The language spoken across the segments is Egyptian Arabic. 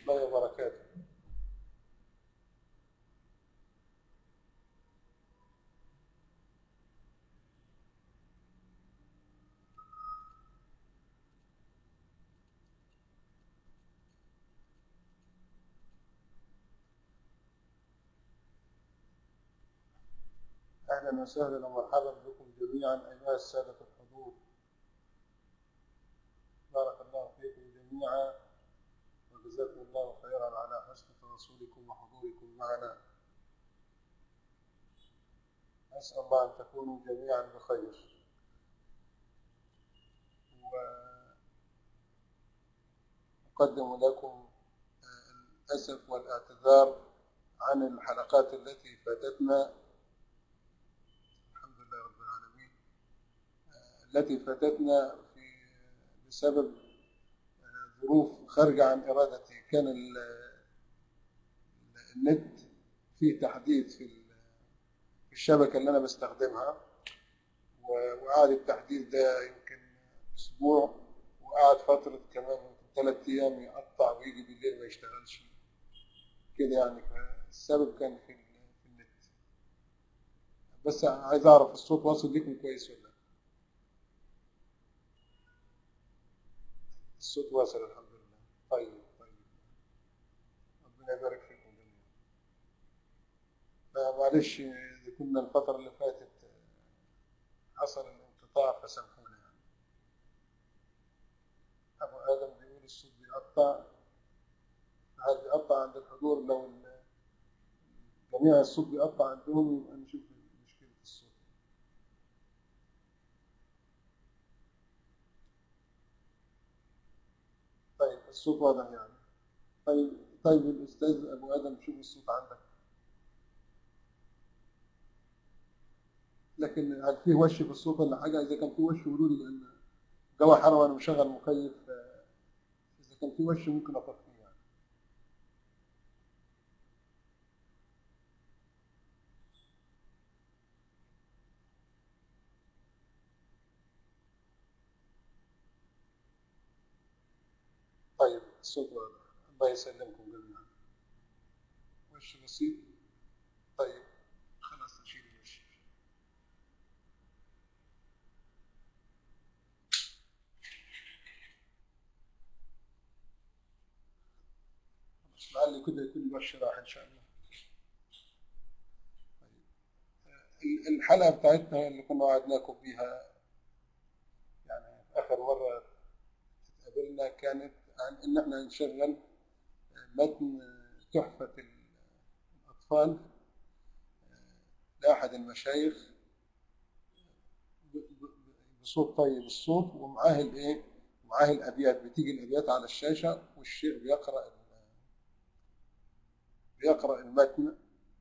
الله وبركاته أهلا وسهلا ومرحبا بكم جميعا أيها السادة الحضور بارك الله فيكم جميعا وجزاكم الله خيرا على حسن تواصلكم وحضوركم معنا أسأل الله أن تكونوا جميعا بخير وأقدم لكم الأسف والاعتذار عن الحلقات التي فاتتنا الحمد لله رب العالمين التي فاتتنا في بسبب ظروف خارجة عن إرادتي كان النت فيه تحديث في الشبكة اللي أنا بستخدمها وقعد التحديث ده يمكن أسبوع وقعد فترة كمان ممكن ثلاث أيام يقطع ويجي بالليل ما يشتغلش كده يعني فالسبب كان في في النت بس عايز أعرف الصوت واصل لكم كويس ولا الصوت واصل الحمد لله طيب طيب ربنا يبارك فيكم جميعا فمعلش إذا كنا الفترة اللي فاتت حصل الانقطاع فسامحونا يعني أبو آدم بيقول الصوت بيقطع هل بيقطع عند الحضور لو جميع الصوت بيقطع عندهم يبقى نشوف مشكلة الصوت طيب الصوت واضح يعني طيب طيب الأستاذ أبو آدم شوف الصوت عندك لكن هل فيه وش في الصوت ولا حاجة إذا كان فيه وش قولوا لي لأن جو حر وأنا مشغل مكيف إذا كان فيه وش ممكن أطفيه يعني طيب الصوت واضح الله يسلمكم جميعا وش بسيط طيب خلاص نشيل الوش لعل كده يكون الوش راح ان شاء الله طيب. الحلقه بتاعتنا اللي كنا وعدناكم بيها يعني اخر مره تقابلنا كانت عن ان احنا نشغل متن تحفه الاطفال لاحد المشايخ بصوت طيب الصوت ومعاه الايه معاه الابيات بتيجي الابيات على الشاشه والشيخ بيقرا بيقرا المتن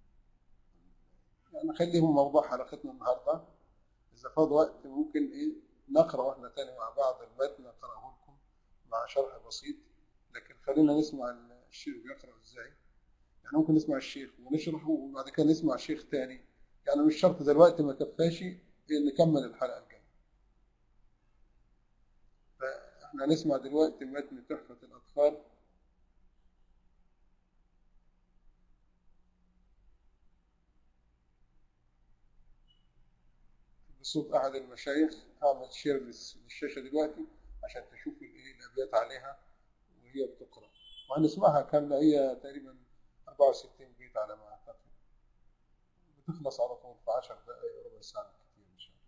يعني خليهم موضوع حلقتنا النهارده اذا فاض وقت ممكن ايه نقرا احنا تاني مع بعض المتن اقراه لكم مع شرح بسيط لكن خلينا نسمع الشيخ بيقرا ازاي يعني ممكن نسمع الشيخ ونشرحه وبعد كده نسمع شيخ تاني يعني مش شرط دلوقتي ما كفاش نكمل الحلقه الجايه فاحنا نسمع دلوقتي متن تحفه الاطفال بصوت احد المشايخ هعمل شير للشاشه دلوقتي عشان تشوفوا الايه الابيات عليها وهي بتقرا وهنسمعها كامله هي تقريبا 64 بيت على ما اعتقد بتخلص على طول في 10 دقائق ربع ساعه كتير ان شاء الله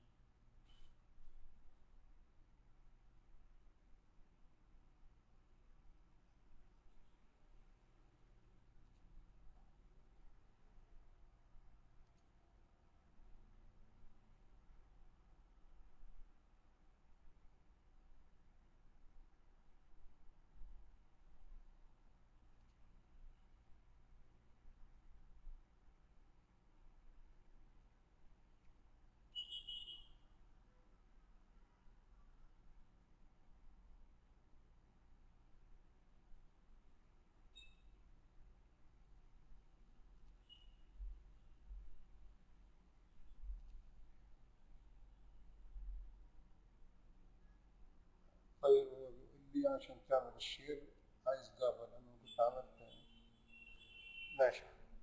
طيب هو بيقول لي عشان تعمل الشير عايز جافا لانه عملت ماشي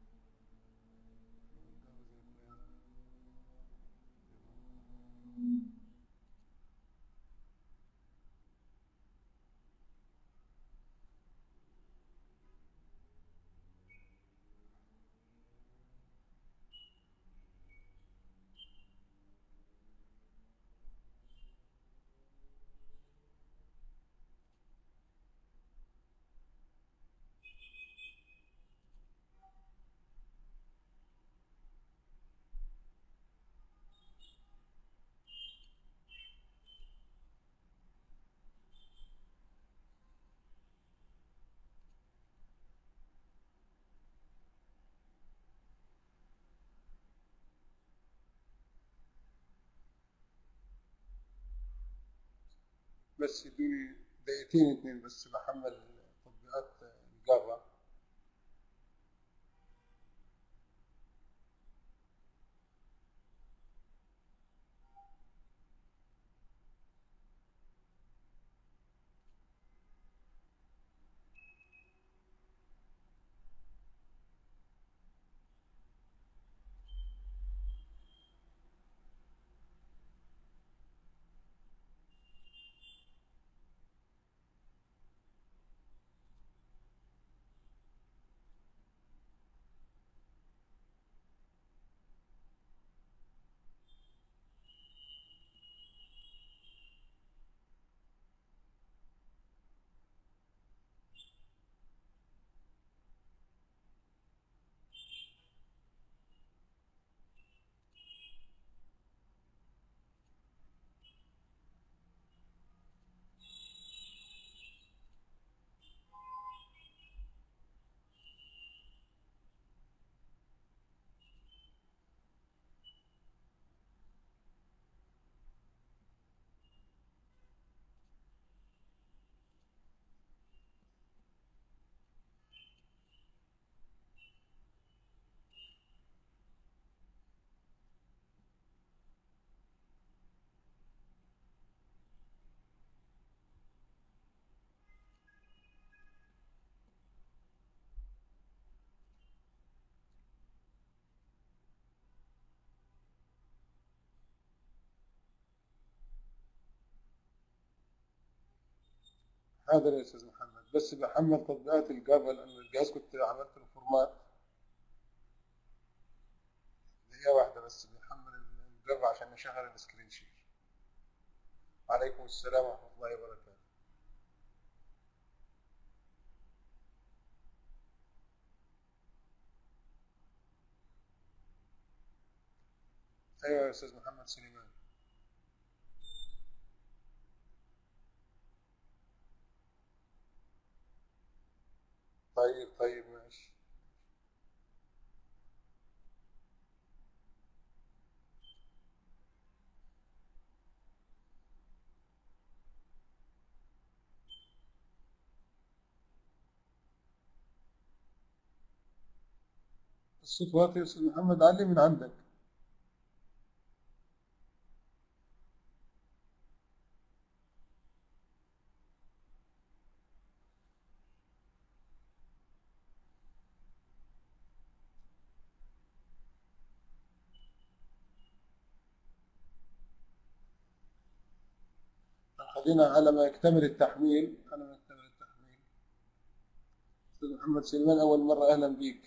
بس يدوني دقيقتين اتنين بس بحمل تطبيقات الجافا حاضر يا استاذ محمد بس بحمل تطبيقات الجافا لان الجهاز كنت عملت له فورمات دقيقة واحدة بس بيحمل الجافا عشان نشغل السكرين شير وعليكم السلام ورحمة الله وبركاته ايوه يا استاذ محمد سليمان طيب طيب ماشي الصوت واطي يا استاذ محمد علي من عندك خلينا على ما يكتمل التحميل على ما يكتمل التحميل استاذ محمد سليمان اول مره اهلا بيك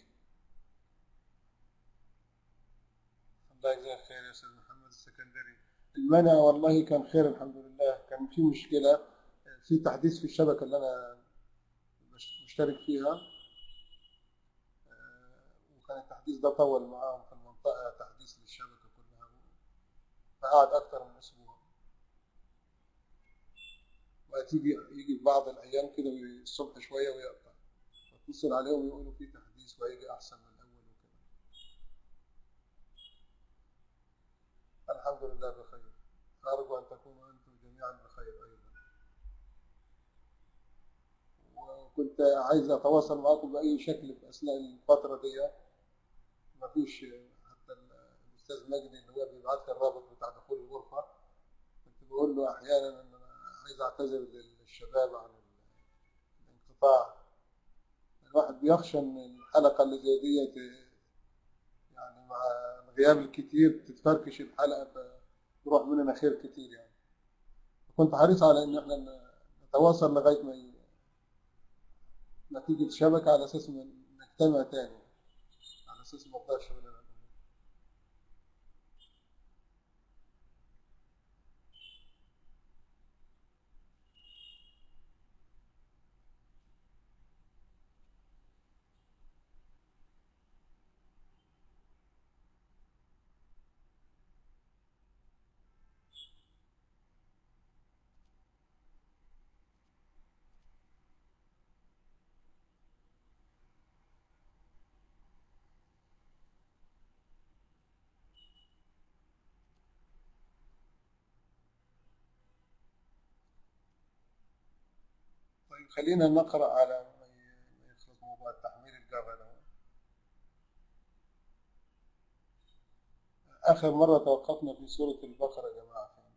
الله يجزاك خير يا استاذ محمد السكندري المنع والله كان خير الحمد لله كان في مشكله في تحديث في الشبكه اللي انا مش- مشترك فيها آه، وكان التحديث ده طول معاهم في المنطقه تحديث للشبكه كلها فقعد اكتر من اسبوع وتيجي يجي في بعض الايام كده الصبح شويه ويقطع اتصل عليهم يقولوا في تحديث وهيجي احسن من الاول وكده الحمد لله بخير ارجو ان تكونوا انتم جميعا بخير ايضا وكنت عايز اتواصل معاكم باي شكل في اثناء الفتره دي مفيش حتى الاستاذ مجدي اللي هو بيبعت لي الرابط بتاع دخول الغرفه كنت بقول له احيانا ان انا عايز اعتذر للشباب عن الانقطاع بيخشى ان الحلقه اللي زي ديت يعني مع الغياب الكتير تتفركش الحلقه فيروح مننا خير كتير يعني كنت حريص على ان احنا نتواصل لغايه ما ي- ما تيجي الشبكه على اساس ما نجتمع تاني على اساس ما تضيعش مننا الأمور. طيب خلينا نقرا على ما ي- ما يخلص موضوع تحميل الجافا ده اخر مره توقفنا في سوره البقره يا جماعه فين؟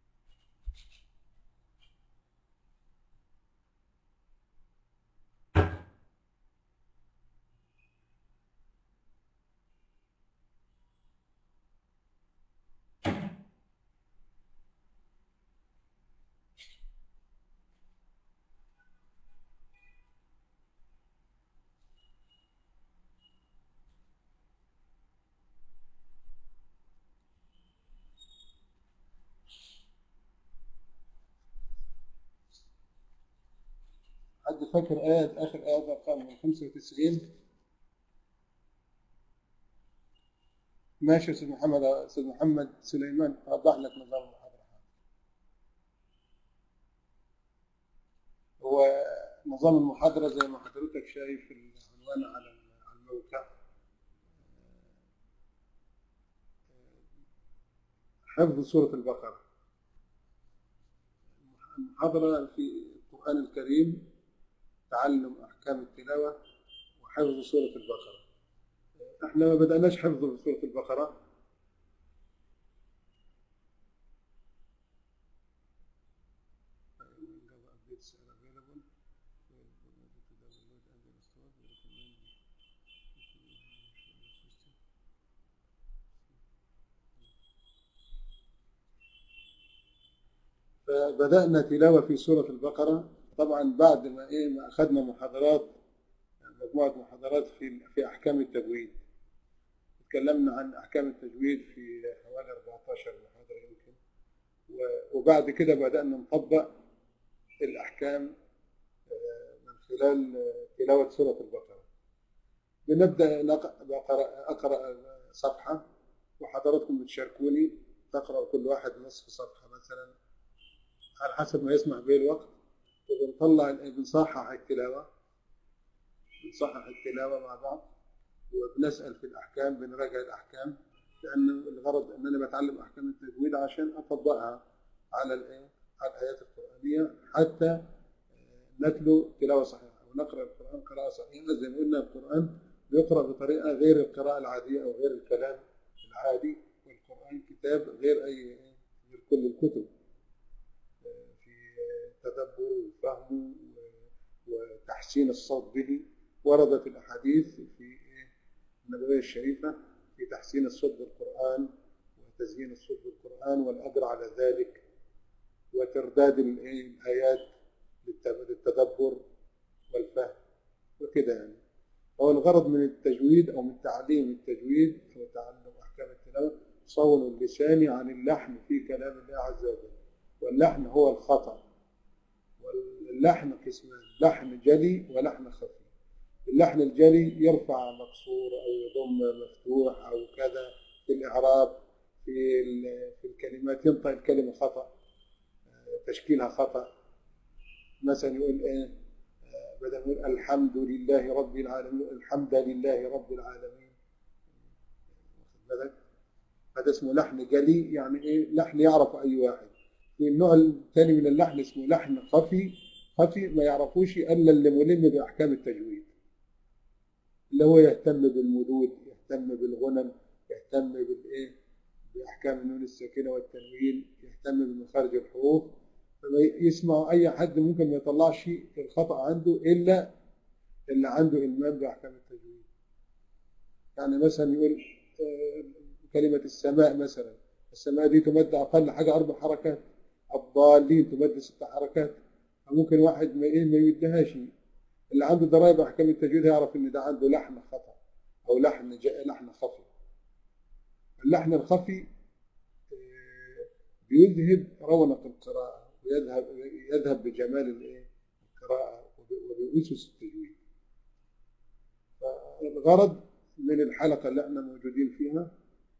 حد فاكر آية آخر آية رقم من 95 ماشي يا أستاذ محمد أستاذ محمد سليمان أوضح لك نظام المحاضرة هو نظام المحاضرة زي ما حضرتك شايف العنوان على على الموقع حفظ سورة البقرة المحاضرة في القرآن الكريم تعلم أحكام التلاوة وحفظ سورة البقرة احنا ما بدأناش حفظ سورة البقرة فبدأنا تلاوة في سورة البقرة طبعا بعد ما ايه ما أخذنا محاضرات مجموعة محاضرات في في أحكام التجويد تكلمنا عن أحكام التجويد في حوالي 14 محاضرة يمكن و- وبعد كده بدأنا نطبق الأحكام آه، من خلال آه، تلاوة سورة البقرة بنبدأ نق- بقرأ أقرأ صفحة وحضراتكم بتشاركوني تقرأ كل واحد نصف صفحة مثلا على حسب ما يسمح به الوقت وبنطلع بنصحح التلاوة بنصحح التلاوة مع بعض وبنسأل في الأحكام بنراجع الأحكام لأن الغرض أن أنا بتعلم أحكام التجويد عشان أطبقها على الإيه؟ على الآيات القرآنية حتى آه، نتلو تلاوة صحيحة ونقرأ القرآن قراءة صحيحة زي ما قلنا القرآن بيقرأ بطريقة غير القراءة العادية أو غير الكلام العادي والقرآن كتاب غير أي غير كل الكتب آه، في آه، تدبر وفهم و- وتحسين الصوت به وردت الأحاديث في إيه؟ النبوية الشريفة في تحسين الصوت بالقرآن وتزيين الصوت بالقرآن والأجر على ذلك وترداد الإيه؟ الآيات للت- للتدبر والفهم وكده يعني هو الغرض من التجويد أو من تعليم التجويد أو تعلم أحكام التلاوة صون اللسان عن اللحن في كلام الله عز وجل واللحن هو الخطأ واللحن قسمان لحن جلي ولحن خفي اللحن الجلي يرفع مكسور او يضم مفتوح او كذا في الاعراب في ال- في الكلمات ينطق الكلمه خطا آه، تشكيلها خطا مثلا يقول ايه آه، بدل ما يقول الحمد لله رب العالمين الحمد لله رب العالمين واخد بالك هذا اسمه لحن جلي يعني ايه لحن يعرفه اي واحد في النوع الثاني من اللحن اسمه لحن خفي خفي ما يعرفوش الا اللي ملم باحكام التجويد اللي هو يهتم بالمدود يهتم بالغنم يهتم بالايه باحكام النون الساكنه والتنوين يهتم بمخارج الحروف فما يسمع اي حد ممكن ما يطلعش الخطا عنده الا اللي عنده إلمام بأحكام التجويد يعني مثلا يقول آه، كلمة السماء مثلا السماء دي تمد أقل حاجة أربع حركات الضالين تمد ست حركات ممكن واحد ما إيه ما يدهاش اللي عنده ضرائب أحكام التجويد يعرف إن ده عنده لحن خطأ أو لحن جاء لحن خفي اللحن الخفي آه، بيذهب رونق القراءة ويذهب يذهب بجمال الإيه؟ القراءة وب- وبأسس التجويد فالغرض من الحلقة اللي احنا موجودين فيها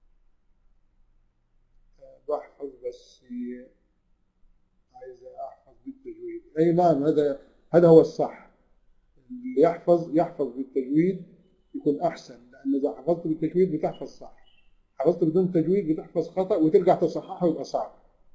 آه، بحفظ بس عايز أحفظ بالتجويد أي نعم هذا هذا هو الصح اللي يحفظ يحفظ بالتجويد يكون أحسن لأن إذا حفظت بالتجويد بتحفظ صح حفظت بدون تجويد بتحفظ خطأ وترجع تصححه يبقى صعب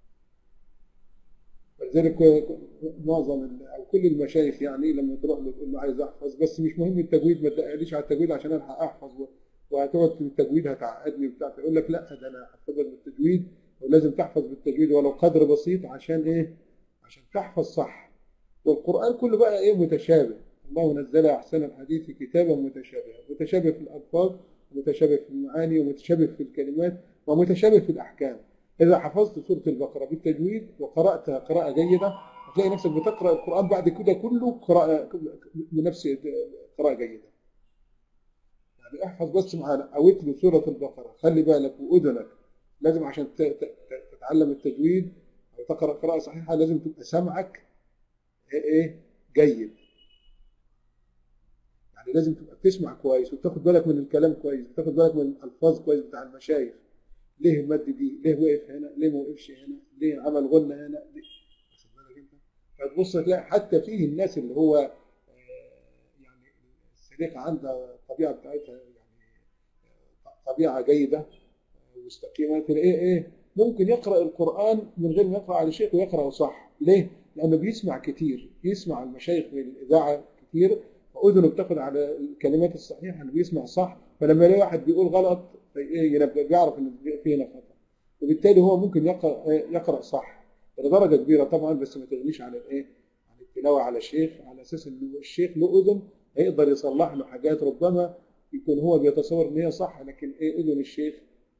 ولذلك معظم ال- او كل المشايخ يعني لما تروح له تقول له عايز احفظ بس مش مهم التجويد ما تقليش على التجويد عشان الحق احفظ و- وهتقعد في التجويد هتعقدني وبتاع يقول لك لا ده انا هحفظك بالتجويد ولازم تحفظ بالتجويد ولو قدر بسيط عشان ايه؟ عشان تحفظ صح والقران كله بقى ايه متشابه الله نزل احسن الحديث كتابا متشابها متشابه في الالفاظ ومتشابه في المعاني ومتشابه في الكلمات ومتشابه في الاحكام إذا حفظت سورة البقرة بالتجويد وقرأتها قراءة جيدة هتلاقي نفسك بتقرأ القرآن بعد كده كله قراءة بنفس قراءة جيدة. يعني احفظ بس معانا أو اتلو سورة البقرة خلي بالك وأذنك لازم عشان ت- ت- ت- تتعلم التجويد أو تقرأ قراءة صحيحة لازم تبقى سمعك إيه إيه جيد. يعني لازم تبقى بتسمع كويس وتاخد بالك من الكلام كويس وتاخد بالك من الألفاظ كويس بتاع المشايخ. ليه مد دي ليه وقف هنا ليه ما وقفش هنا ليه عمل غنة هنا ليه واخد بالك انت فتبص تلاقي حتى فيه الناس اللي هو آه، يعني السليقة عندها الطبيعة بتاعتها يعني آه، طبيعة جيدة آه، مستقيمة تلاقيه ايه ممكن يقرأ القرآن من غير ما يقرأ على شيخ ويقرأه صح ليه؟ لأنه بيسمع كتير يسمع المشايخ في الإذاعة كتير فأذنه بتاخد على الكلمات الصحيحة اللي بيسمع صح فلما يلاقي واحد بيقول غلط في إيه ينبه بيعرف ان في هنا خطا وبالتالي هو ممكن يقرا إيه؟ يقرا صح لدرجه كبيره طبعا بس ما تغنيش عن الايه عن التلاوه على شيخ على اساس ان الشيخ له اذن هيقدر يصلح له حاجات ربما يكون هو بيتصور ان هي صح لكن ايه اذن الشيخ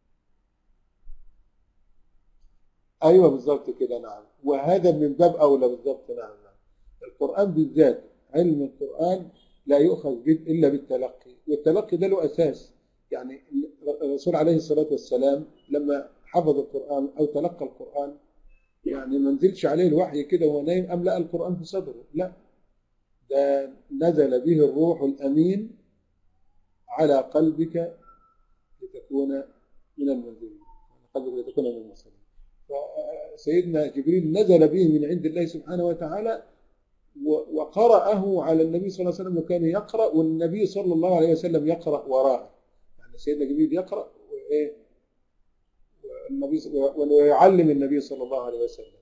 ايوه بالظبط كده نعم وهذا من باب اولى بالظبط نعم نعم القران بالذات علم القران لا يؤخذ به الا بالتلقي والتلقي ده له اساس يعني الرسول عليه الصلاه والسلام لما حفظ القران او تلقى القران يعني ما نزلش عليه الوحي كده وهو نايم ام لقى القران في صدره لا ده نزل به الروح الامين على قلبك لتكون من المنزلين على قلبك لتكون من المرسلين فسيدنا جبريل نزل به من عند الله سبحانه وتعالى و- وقرأه على النبي صلى الله عليه وسلم وكان يقرأ والنبي صلى الله عليه وسلم يقرأ وراءه يعني سيدنا جبريل يقرأ وإيه والنبي ص- ويعلم النبي صلى الله عليه وسلم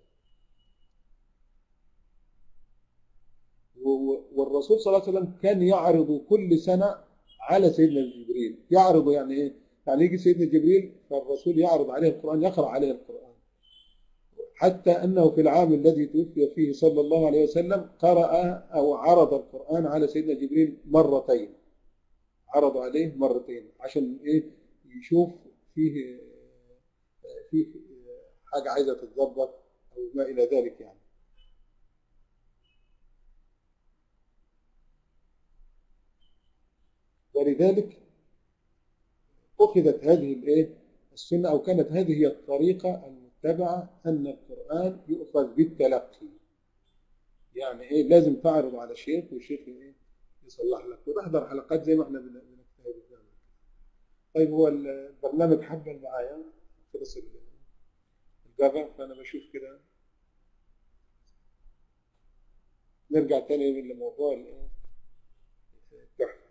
و- و- والرسول صلى الله عليه وسلم كان يعرض كل سنة على سيدنا جبريل يعرض يعني ايه يعني يجي سيدنا جبريل فالرسول يعرض عليه القرآن يقرأ عليه القرآن حتى أنه في العام الذي توفي فيه صلى الله عليه وسلم قرأ أو عرض القرآن على سيدنا جبريل مرتين عرض عليه مرتين عشان إيه يشوف فيه فيه حاجة عايزة تتظبط أو ما إلى ذلك يعني ولذلك أخذت هذه الإيه السنة أو كانت هذه هي الطريقة المتبعة أن القرآن يؤخذ بالتلقي يعني إيه لازم تعرض على شيخ والشيخ إيه يصلح لك وتحضر حلقات زي ما احنا بن- بنجتهد نعمل. طيب هو البرنامج حبل معايا خلص ال- الجافا فأنا بشوف كده نرجع تاني لموضوع الإيه التحفة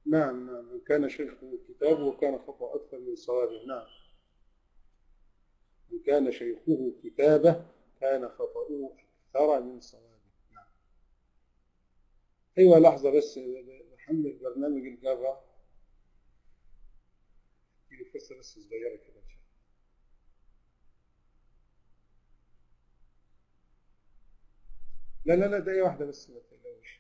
نعم نعم إن كان شيخه كتابه كان خطأ أكثر من صوابه نعم إن كان شيخه كتابه كان خطأه أكثر من صوابه نعم أيوة لحظة بس بحمل برنامج الجافا في فرصة بس صغيرة كده إن شاء الله لا لا لا دقيقة واحدة بس ما تقلقوش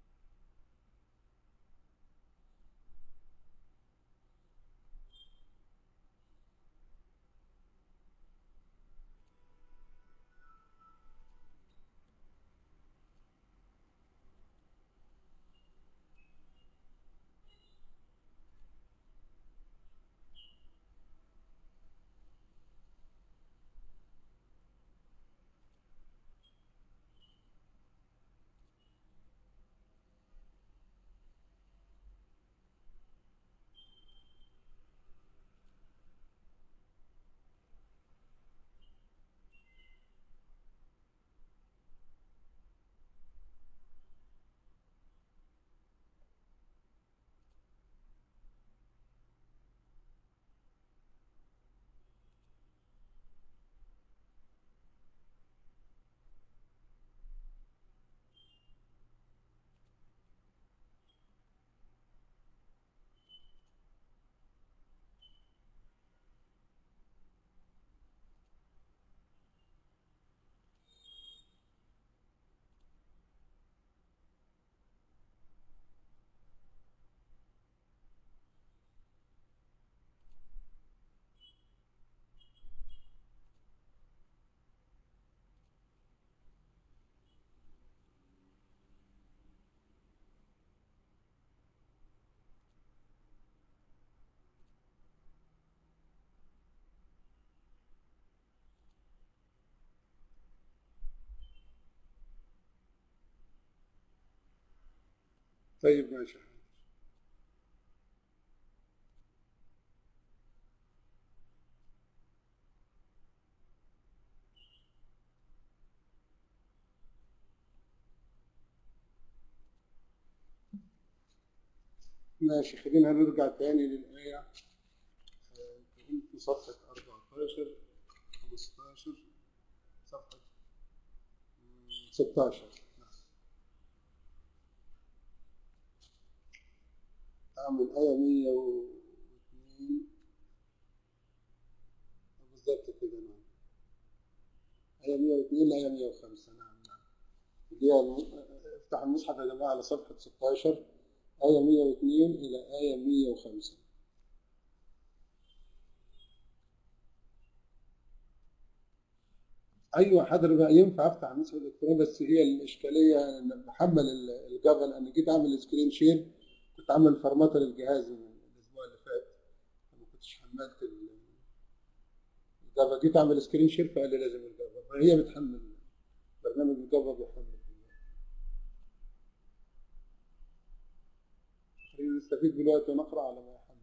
طيب ماشي ماشي خلينا نرجع تاني للآية آه، في صفحة 14 15 صفحة مم، 16 نعم. أعمل آية 102 بالضبط كده نعم آية 102 لآية 105 نعم نعم اللي هي الم- افتح المصحف يا جماعة على صفحة 16 آية 102 إلى آية 105 ايوه حضر بقى ينفع افتح المصحف الالكتروني بس هي الاشكاليه ان بحمل ال- الجافا لان جيت اعمل سكرين شير كنت عامل فرمته للجهاز الاسبوع اللي فات ما كنتش حملت ال- الجافا جيت اعمل سكرين شير فقال لي لازم الجافا فهي بتحمل برنامج الجافا بيحمل خلينا نستفيد دلوقتي ونقرا على ما يحمل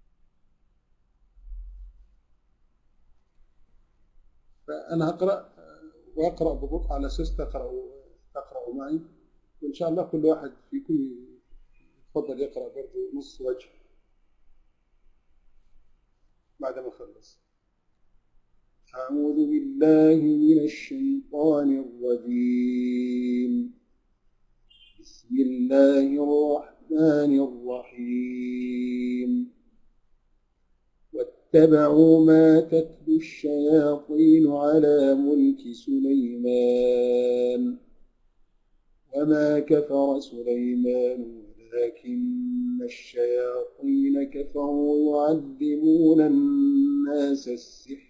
فانا هقرا آه، واقرا ببطء على اساس تقراوا تقراوا معي وان شاء الله كل واحد فيكم يتفضل يقرا برضه نص وجه بعد ما اخلص أعوذ بالله من الشيطان الرجيم بسم الله الرحمن الرحيم واتبعوا ما تتلو الشياطين على ملك سليمان وما كفر سليمان ولكن الشياطين كفروا يعلمون الناس السحر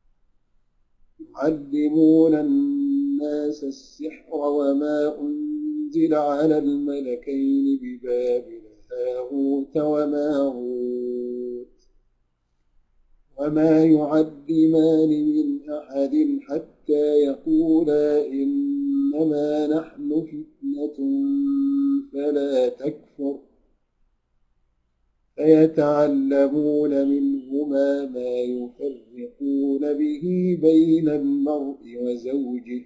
يعلمون الناس السحر وما أنزل على الملكين ببابل هاروت وماروت وما يعلمان من أحد حتى يقولا إنما نحن فتنة فلا تكفر فيتعلمون منهما ما يفرقون به بين المرء وزوجه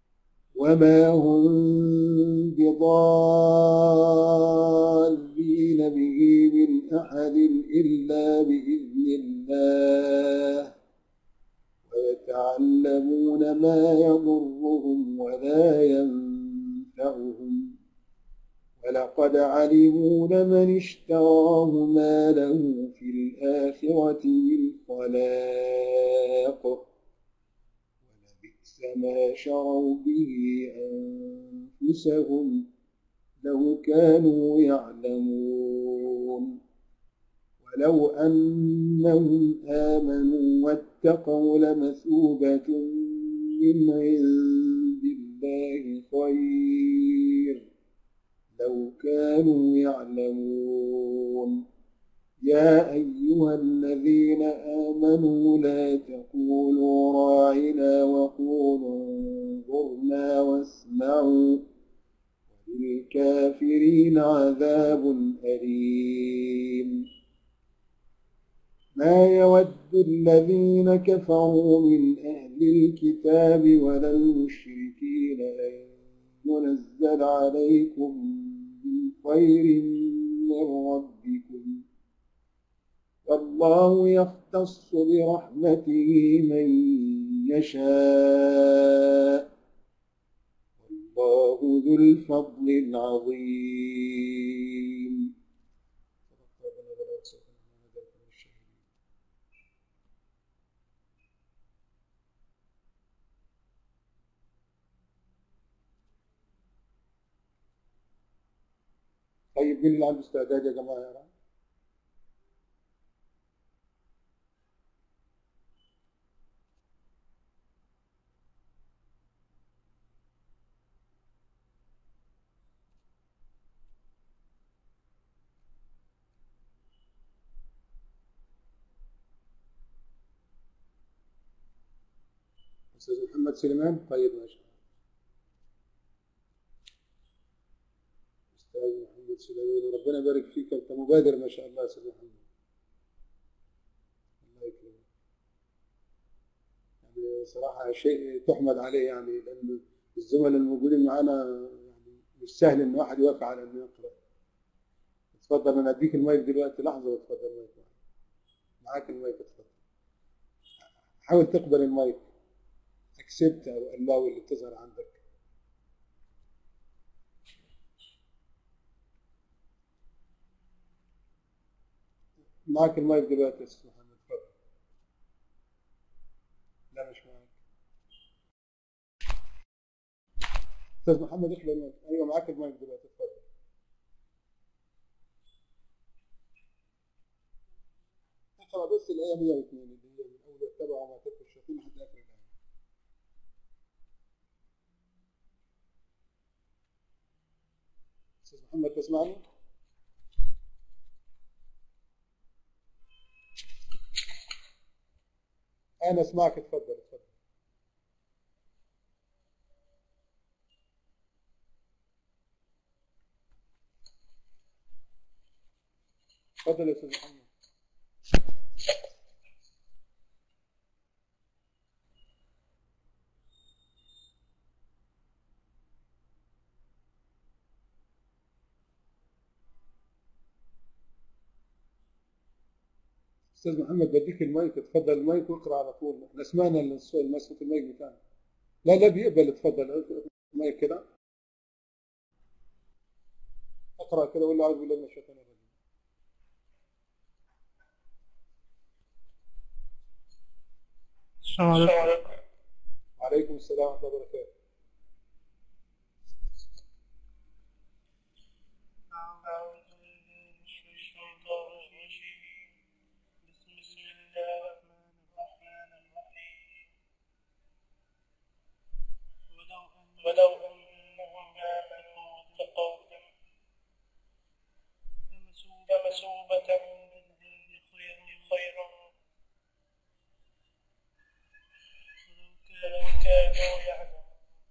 وما هم بضالين به من أحد إلا بإذن الله ويتعلمون ما يضرهم ولا ينفعهم ولقد علموا لمن اشتراه ما له في الآخرة من خلاق ولبئس ما شروا به أنفسهم لو كانوا يعلمون ولو أنهم آمنوا واتقوا لمثوبة من عند الله خير لو كانوا يعلمون يا أيها الذين آمنوا لا تقولوا راعنا وقولوا انظرنا واسمعوا وللكافرين عذاب أليم ما يود الذين كفروا من أهل الكتاب ولا المشركين أن ينزل عليكم من خير من ربكم والله يختص برحمته من يشاء والله ذو الفضل العظيم طيب مين اللي عنده استعداد يا جماعه يا استاذ محمد سليمان طيب ماشي استاذ محمد سليمان ربنا يبارك فيك انت مبادر ما شاء الله يا استاذ محمد الله يكرمك يعني صراحه شيء تحمد عليه يعني لان الزملاء الموجودين معانا يعني مش سهل ان واحد يوافق على انه يقرا اتفضل انا اديك المايك دلوقتي لحظه واتفضل المايك معاك المايك اتفضل حاول تقبل المايك اكسبت او الله اللي تظهر عندك معك المايك دلوقتي يا استاذ محمد اتفضل لا مش معك استاذ محمد اخلى المايك ايوه معك المايك دلوقتي اتفضل اقرا بس الايه 102 اللي هي من اول اتبعوا ما تتلو الشياطين لحد اخر الايه استاذ محمد تسمعني؟ انا اسمعك اتفضل اتفضل اتفضل يا استاذ محمد استاذ محمد بديك المايك اتفضل المايك واقرا على طول احنا سمعنا السؤال مسكه المايك بتاعنا لا لا بيقبل اتفضل المايك كده اقرا كده ولا اعوذ بالله من الشيطان الرجيم السلام عليكم وعليكم السلام ورحمه الله وبركاته أعوذ بالله من الشيطان الرجيم بسم الله الرحمن الرحيم ولو أن- ولو أنهم آمنوا واتقوا لمثوبة من الله خير خيرا ولو كانوا يعلمون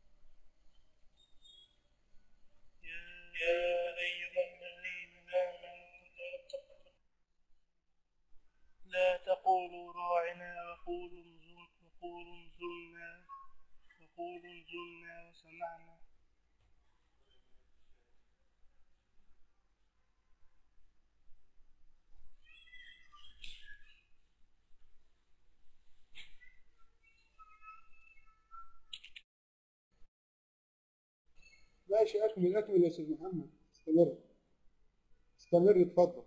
ماشي اكمل اكمل يا استاذ محمد استمر استمر اتفضل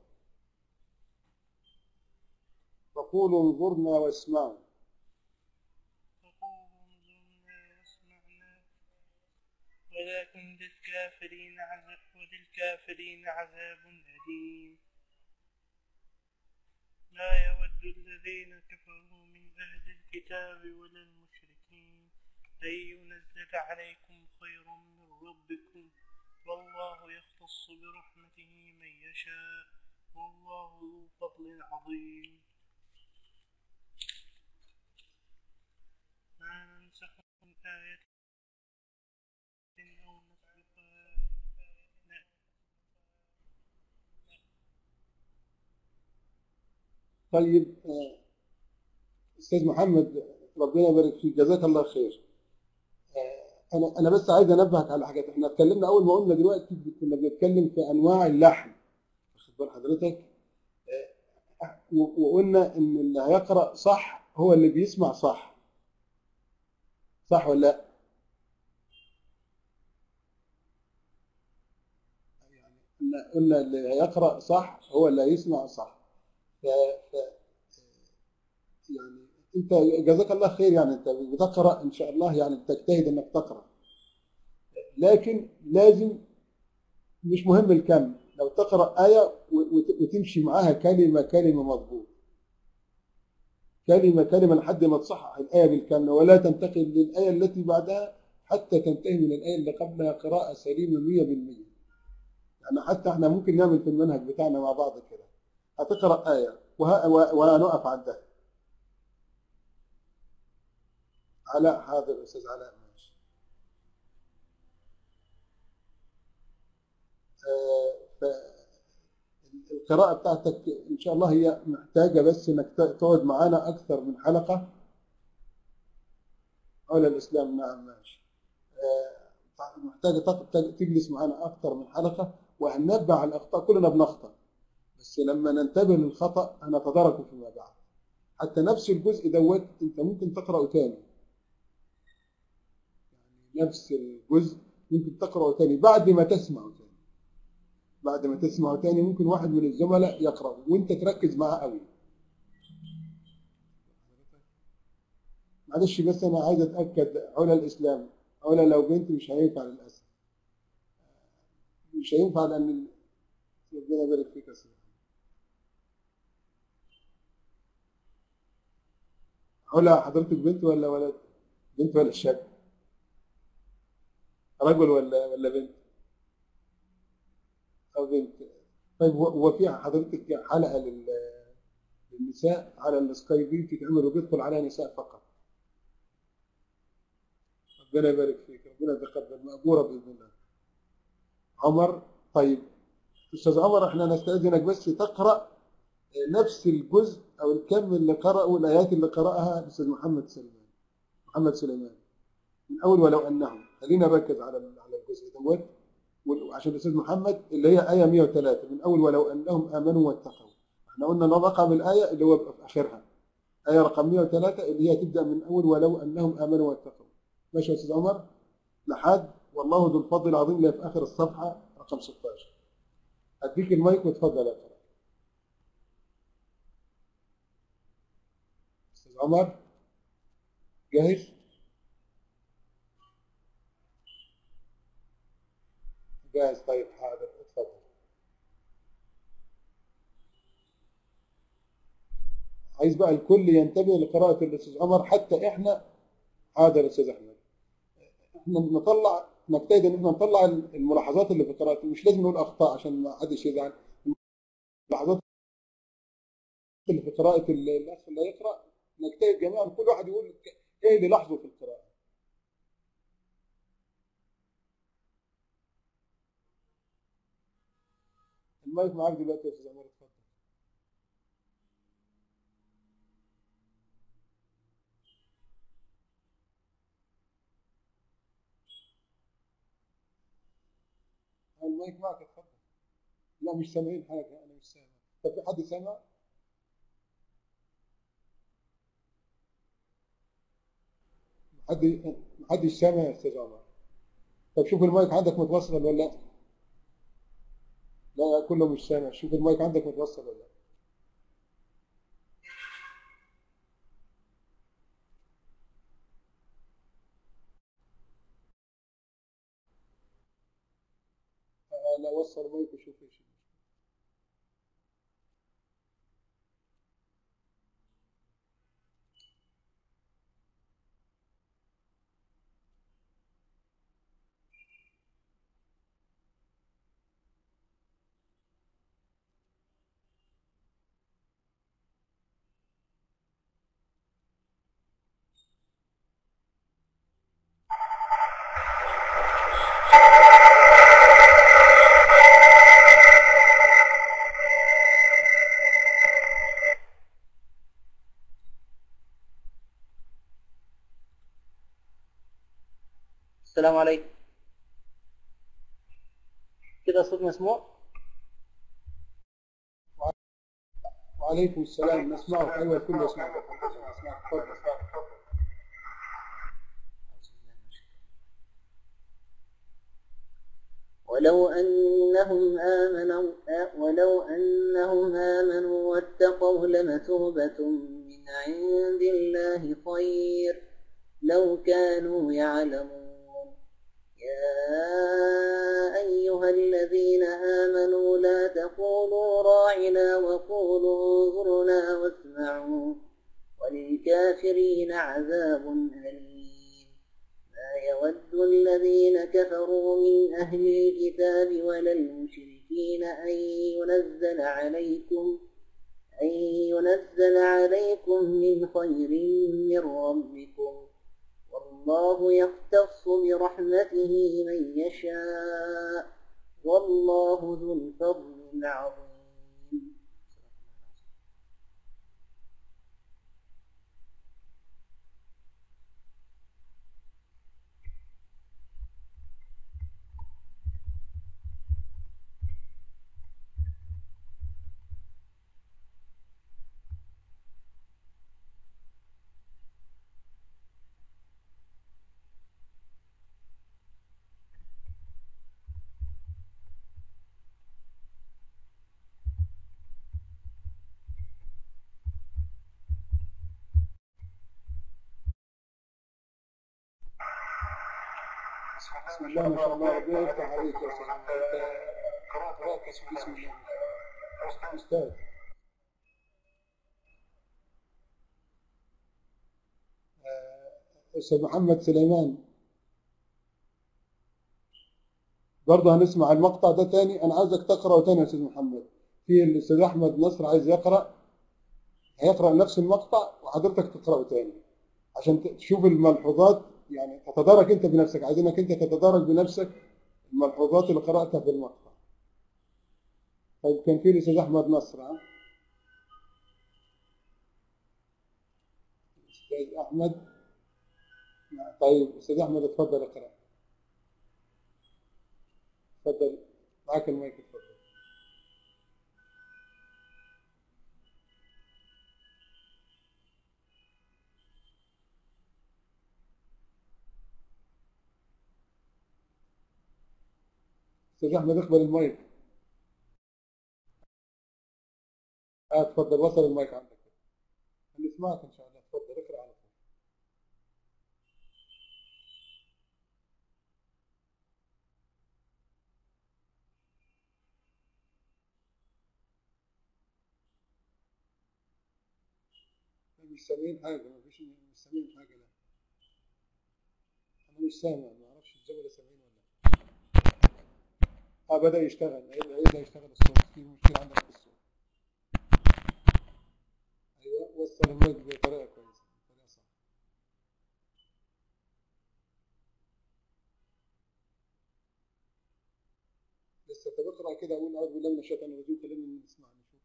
فقولوا انظرنا واسمعوا فقولوا انظرنا واسمعنا ولكن للكافرين عذاب وللكافرين عذاب أليم لا يود الذين كفروا من أهل الكتاب ولا المشركين أن ينزل عليكم خير من ربكم والله يختص برحمته من يشاء والله ذو فضل عظيم ما ننسخ من آية أو نسبقها نأتي طيب آه، استاذ محمد ربنا يبارك فيك جزاك الله خير آه، انا انا بس عايز انبهك على حاجات احنا اتكلمنا اول ما قلنا دلوقتي كنا بنتكلم في انواع اللحن واخد بال حضرتك آه، و- وقلنا ان اللي هيقرا صح هو اللي بيسمع صح صح ولا لا يعني قلنا قلنا اللي هيقرا صح هو اللي هيسمع صح ف... ف... يعني انت جزاك الله خير يعني انت بتقرا ان شاء الله يعني بتجتهد انك تقرا لكن لازم مش مهم الكم لو تقرا ايه و- وت- وتمشي معاها كلمه كلمه مضبوط كلمه كلمه لحد ما تصحح الايه بالكامله ولا تنتقل للايه التي بعدها حتى تنتهي من الايه اللي قبلها قراءه سليمه 100% يعني حتى احنا ممكن نعمل في المنهج بتاعنا مع بعض كده هتقرا ايه وه- و- وهنقف عندها علاء حاضر استاذ علاء ماشي آه، فالقراءة بتاعتك إن شاء الله هي محتاجة بس إنك تقعد معانا أكثر من حلقة حول الإسلام نعم ماشي آه، محتاجة تق- تج- تجلس معانا أكثر من حلقة وهننبه على الأخطاء كلنا بنخطأ بس لما ننتبه للخطأ هنتداركه فيما بعد حتى نفس الجزء دوت أنت ممكن تقرأه تاني يعني نفس الجزء ممكن تقرأه تاني بعد ما تسمعه تاني بعد ما تسمعه تاني ممكن واحد من الزملاء يقرأ وانت تركز معاه قوي معلش بس انا عايز اتاكد علا الاسلام علا لو بنت مش هينفع للاسف مش هينفع لان ال- ربنا يبارك فيك يا سيدي علا حضرتك بنت ولا ولد بنت ولا شاب رجل ولا ولا بنت او بنت طيب هو هو في حضرتك حلقه لل للنساء على السكايبي بتتعمل وبيدخل عليها نساء فقط ربنا يبارك فيك ربنا يتقبل مأجورة بإذن الله عمر طيب أستاذ عمر احنا نستأذنك بس تقرأ نفس الجزء أو الكم اللي قرأوا الآيات اللي قرأها الأستاذ محمد سليمان محمد سليمان من أول ولو أنهم خلينا نركز على على الجزء دوت وعشان الأستاذ محمد اللي هي آية 103 من أول ولو أنهم آمنوا واتقوا احنا قلنا ان رقم الآية اللي هو في آخرها آية رقم 103 اللي هي تبدأ من أول ولو أنهم آمنوا واتقوا ماشي يا أستاذ عمر لحد والله ذو الفضل العظيم اللي في آخر الصفحة رقم 16 أديك المايك وتفضل اقرأ أستاذ عمر جاهز؟ جاهز طيب حاضر اتفضل عايز بقى الكل ينتبه لقراءة الأستاذ عمر حتى إحنا حاضر يا أستاذ أحمد إحنا نطلع نجتهد إن إحنا نطلع الملاحظات اللي في قراءته مش لازم نقول أخطاء عشان ما حدش يزعل الملاحظات اللي في قراءة ال- الأخ اللي هيقرأ نجتهد جميعا كل واحد يقول إيه اللي لاحظه في القراءة المايك معاك دلوقتي يا أستاذ عمر اتفضل المايك معك اتفضل لا مش سامعين حاجة أنا مش سامع طب في حد سامع؟ حد محدش سامع يا أستاذ عمر طب شوف المايك عندك متوصل ولا لا لا كله مش سامع شوف المايك عندك متوصل ولا لا آه، لا وصل المايك وشوف ايش السلام عليكم كده صوت مسموع وعليكم السلام نسمعك ايوه الكل يسمعك نسمعك تفضل ولو أنهم آمنوا ولو أنهم آمنوا واتقوا لمثوبة من عند الله خير لو كانوا يعلمون يا أيها الذين آمنوا لا تقولوا راعنا وقولوا انظرنا واسمعوا وللكافرين عذاب أليم ما يود الذين كفروا من أهل الكتاب ولا المشركين أن ينزل عليكم أن ينزل عليكم من خير من ربكم والله يختص برحمته من يشاء والله ذو الفضل العظيم بسم الله ما شاء الله ربنا يفتح عليك يا سلام انت قرات بسم الله استاذ آه، استاذ محمد سليمان برضه هنسمع المقطع ده تاني انا عايزك تقراه تاني يا استاذ محمد في الاستاذ احمد نصر عايز يقرا هيقرا نفس المقطع وحضرتك تقراه تاني عشان تشوف الملحوظات يعني تتدارك انت بنفسك عايزينك انت تتدارك بنفسك الملحوظات اللي قراتها في المقطع طيب كان في الاستاذ احمد نصر ها استاذ احمد طيب استاذ احمد اتفضل اقرا اتفضل معاك المايك اتفضل استاذ احمد اقبل المايك اه اتفضل وصل المايك عندك هنسمعك ان شاء الله اتفضل اقرا على طول مش سامعين حاجه ما فيش مش سامعين حاجه لا انا مش سامع ما اعرفش الزملاء سامعين ولا اه بدا يشتغل عيد يشتغل الصوت في مشكله عندك في الصوت ايوه وصل المايك بطريقه كويسه بطريقه صح لسه طب اقرا كده اقول اعوذ بالله من الشيطان الرجيم خلينا نسمع نشوف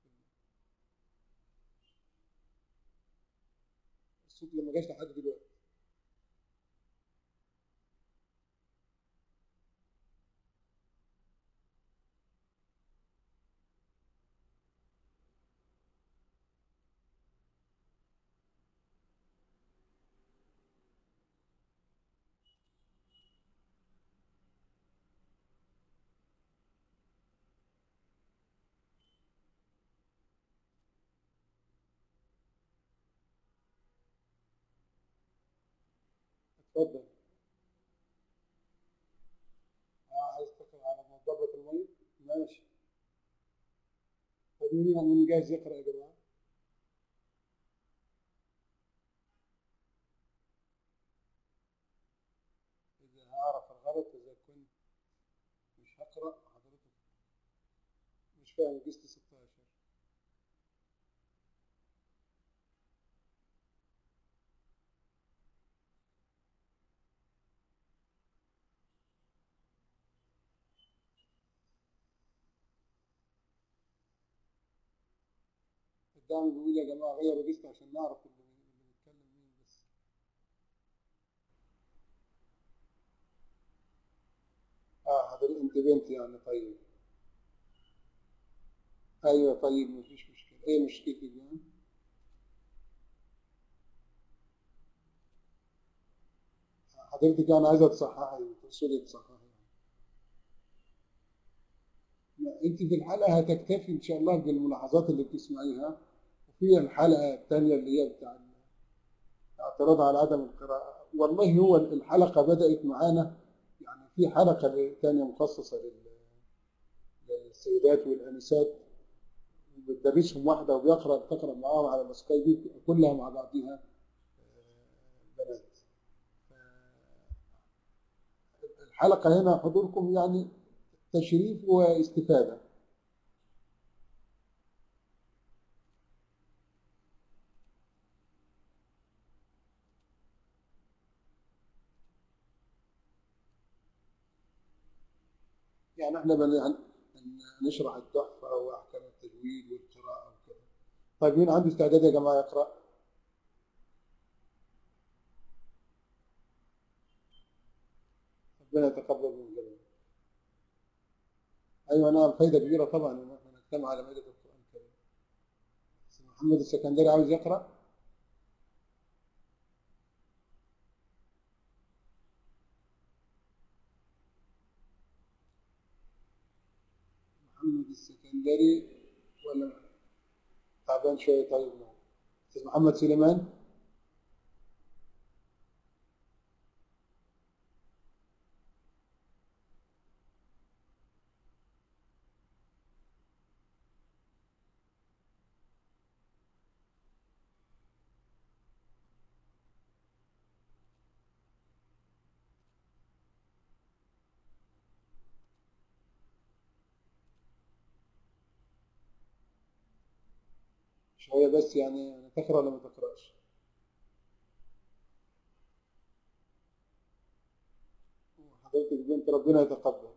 الصوت لما جاش لحد دلوقتي اتفضل اه عايز تقرا على مضربة الميت ماشي طب مين من جاهز يقرا يا جماعه اذا هعرف الغلط اذا كنت مش هقرا حضرتك مش فاهم جزء 16 الدعم بيقول يا جماعه غيروا جست عشان نعرف اللي اللي بيتكلم مين بس اه حضرتك انت بنت يعني طيب ايوه طيب مفيش مشكله ايه مشكلتك يعني حضرتك يعني عايزه تصححي تقصدي تصححي لا انت في الحلقه هتكتفي ان شاء الله بالملاحظات اللي بتسمعيها وفي الحلقه الثانيه اللي هي بتاع الاعتراض على عدم القراءه والله هو الحلقه بدات معانا يعني في حلقه ثانيه مخصصه لل- للسيدات والانسات بتدرسهم واحده وبيقرا بتقرا معاهم على السكايب كلها مع بعضها آه، بنات ف- الحلقه هنا حضوركم يعني تشريف واستفاده يعني احنا بن- هن- نشرح التحفه واحكام التجويد والقراءه وكذا طيب مين عنده استعداد يا جماعه يقرا؟ ربنا يتقبل من الجميع. ايوه نعم فايده كبيره طبعا ان احنا نجتمع على مائده القران الكريم. أستاذ محمد السكندري عاوز يقرا؟ محمد السكندري ولا تعبان شويه طيب نعم. استاذ محمد سليمان شويه بس يعني تقرا ولا ما تقراش؟ حضرتك بنت ربنا يتقبل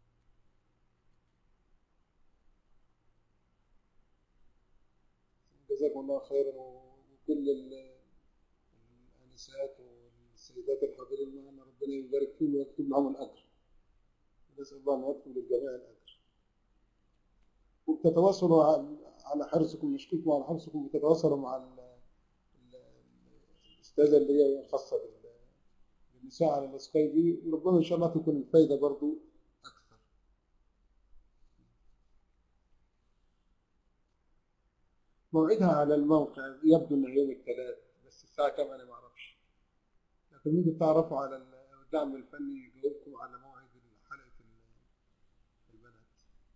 جزاكم الله خيرا وكل ال- الانسات والسيدات الحاضرين معنا ربنا يبارك فيهم ويكتب لهم الاجر نسال الله ان يكتب للجميع الاجر وبتتواصلوا على- على حرصكم نشكركم على حرصكم بتتواصلوا مع ال- ال- الاستاذه اللي هي خاصه بال- بالنساء على السكايبي وربما ان شاء الله تكون الفائده برضو اكثر موعدها على الموقع يبدو انه يوم الثلاث بس الساعه كم انا ما اعرفش لكن ممكن تعرفوا على الدعم الفني يجاوبكم على موعد حلقه البنات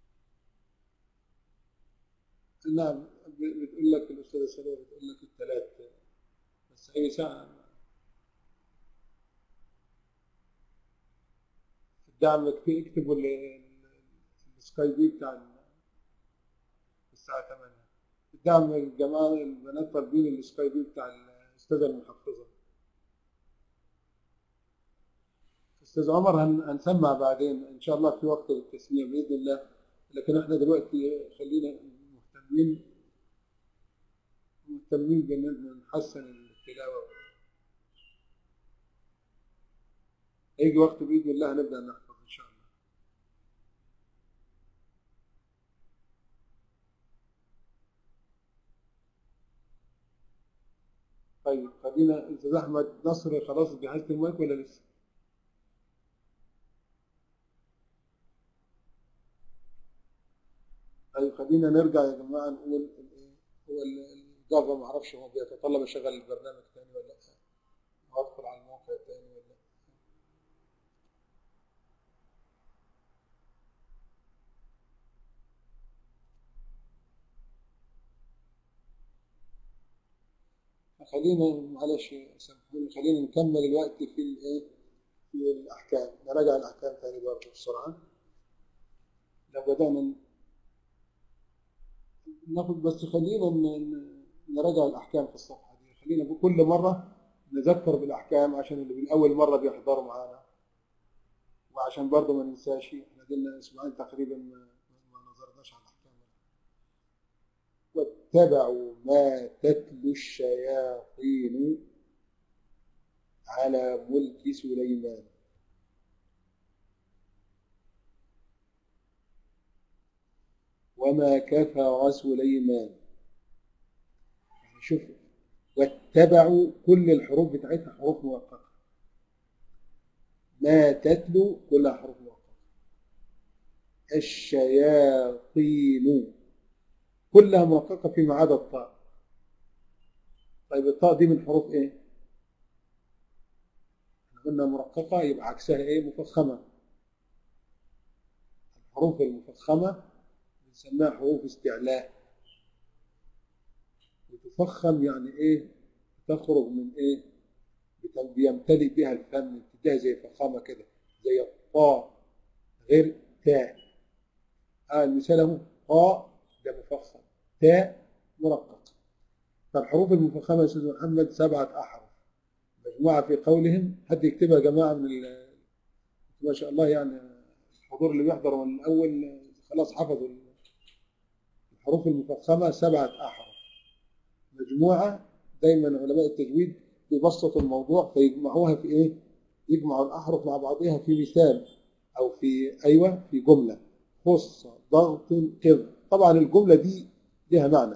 نعم ب- بتقول لك الاستاذه سلوى بتقول لك الثلاث بس اي ساعه الدعم اكت- اكتبوا ال- ال- السكاي بي بتاع ال- الساعه 8 الدعم الجماعه البنات طالبين السكاي بي بتاع الاستاذه المحفظه استاذ عمر هن- هنسمع بعدين ان شاء الله في وقت التسميع باذن الله لكن احنا دلوقتي خلينا مهتمين مهتمين بان نحسن التلاوه هيجي وقت باذن الله هنبدا نحفظ ان شاء الله طيب خلينا استاذ احمد نصر خلاص جهزت المايك ولا لسه؟ طيب خلينا نرجع يا جماعه نقول الايه هو ال- الجافا ما اعرفش هو بيتطلب اشغل البرنامج تاني ولا لا؟ وادخل على الموقع تاني ولا خلينا معلش سامحوني خلينا نكمل الوقت في الايه في الاحكام نراجع الاحكام تاني برضه بسرعه لو بدانا ن- ناخد بس خلينا ن- ن- نراجع الاحكام في الصفحه دي خلينا كل مره نذكر بالاحكام عشان اللي من اول مره بيحضروا معانا وعشان برضه ما ننساش احنا قلنا اسبوعين تقريبا ما ما نظرناش على الاحكام واتبعوا ما تتلو الشياطين على ملك سليمان وما كفر سليمان يعني شوف واتبعوا كل الحروف بتاعتها حروف موقفة ما تتلو كلها حروف موقفة الشياطين كلها مرققة فيما عدا الطاء طيب الطاء دي من حروف ايه؟ احنا قلنا مرققة يبقى عكسها ايه؟ مفخمة الحروف المفخمة بنسميها حروف استعلاء وتفخم يعني ايه؟ تخرج من ايه؟ بت- بيمتلئ بها الفم بتديها زي فخامة كده زي الطاء غير تاء آه المثال اهو طاء ده مفخم تاء مرقق فالحروف المفخمة يا أستاذ محمد سبعة أحرف مجموعة في قولهم حد يكتبها يا جماعة من ال- ما شاء الله يعني الحضور اللي بيحضر من الأول خلاص حفظوا الحروف المفخمة سبعة أحرف مجموعة دايما علماء التجويد بيبسطوا الموضوع فيجمعوها في إيه؟ يجمعوا الأحرف مع بعضها في مثال أو في أيوة في جملة خص ضغط قض طبعا الجملة دي لها معنى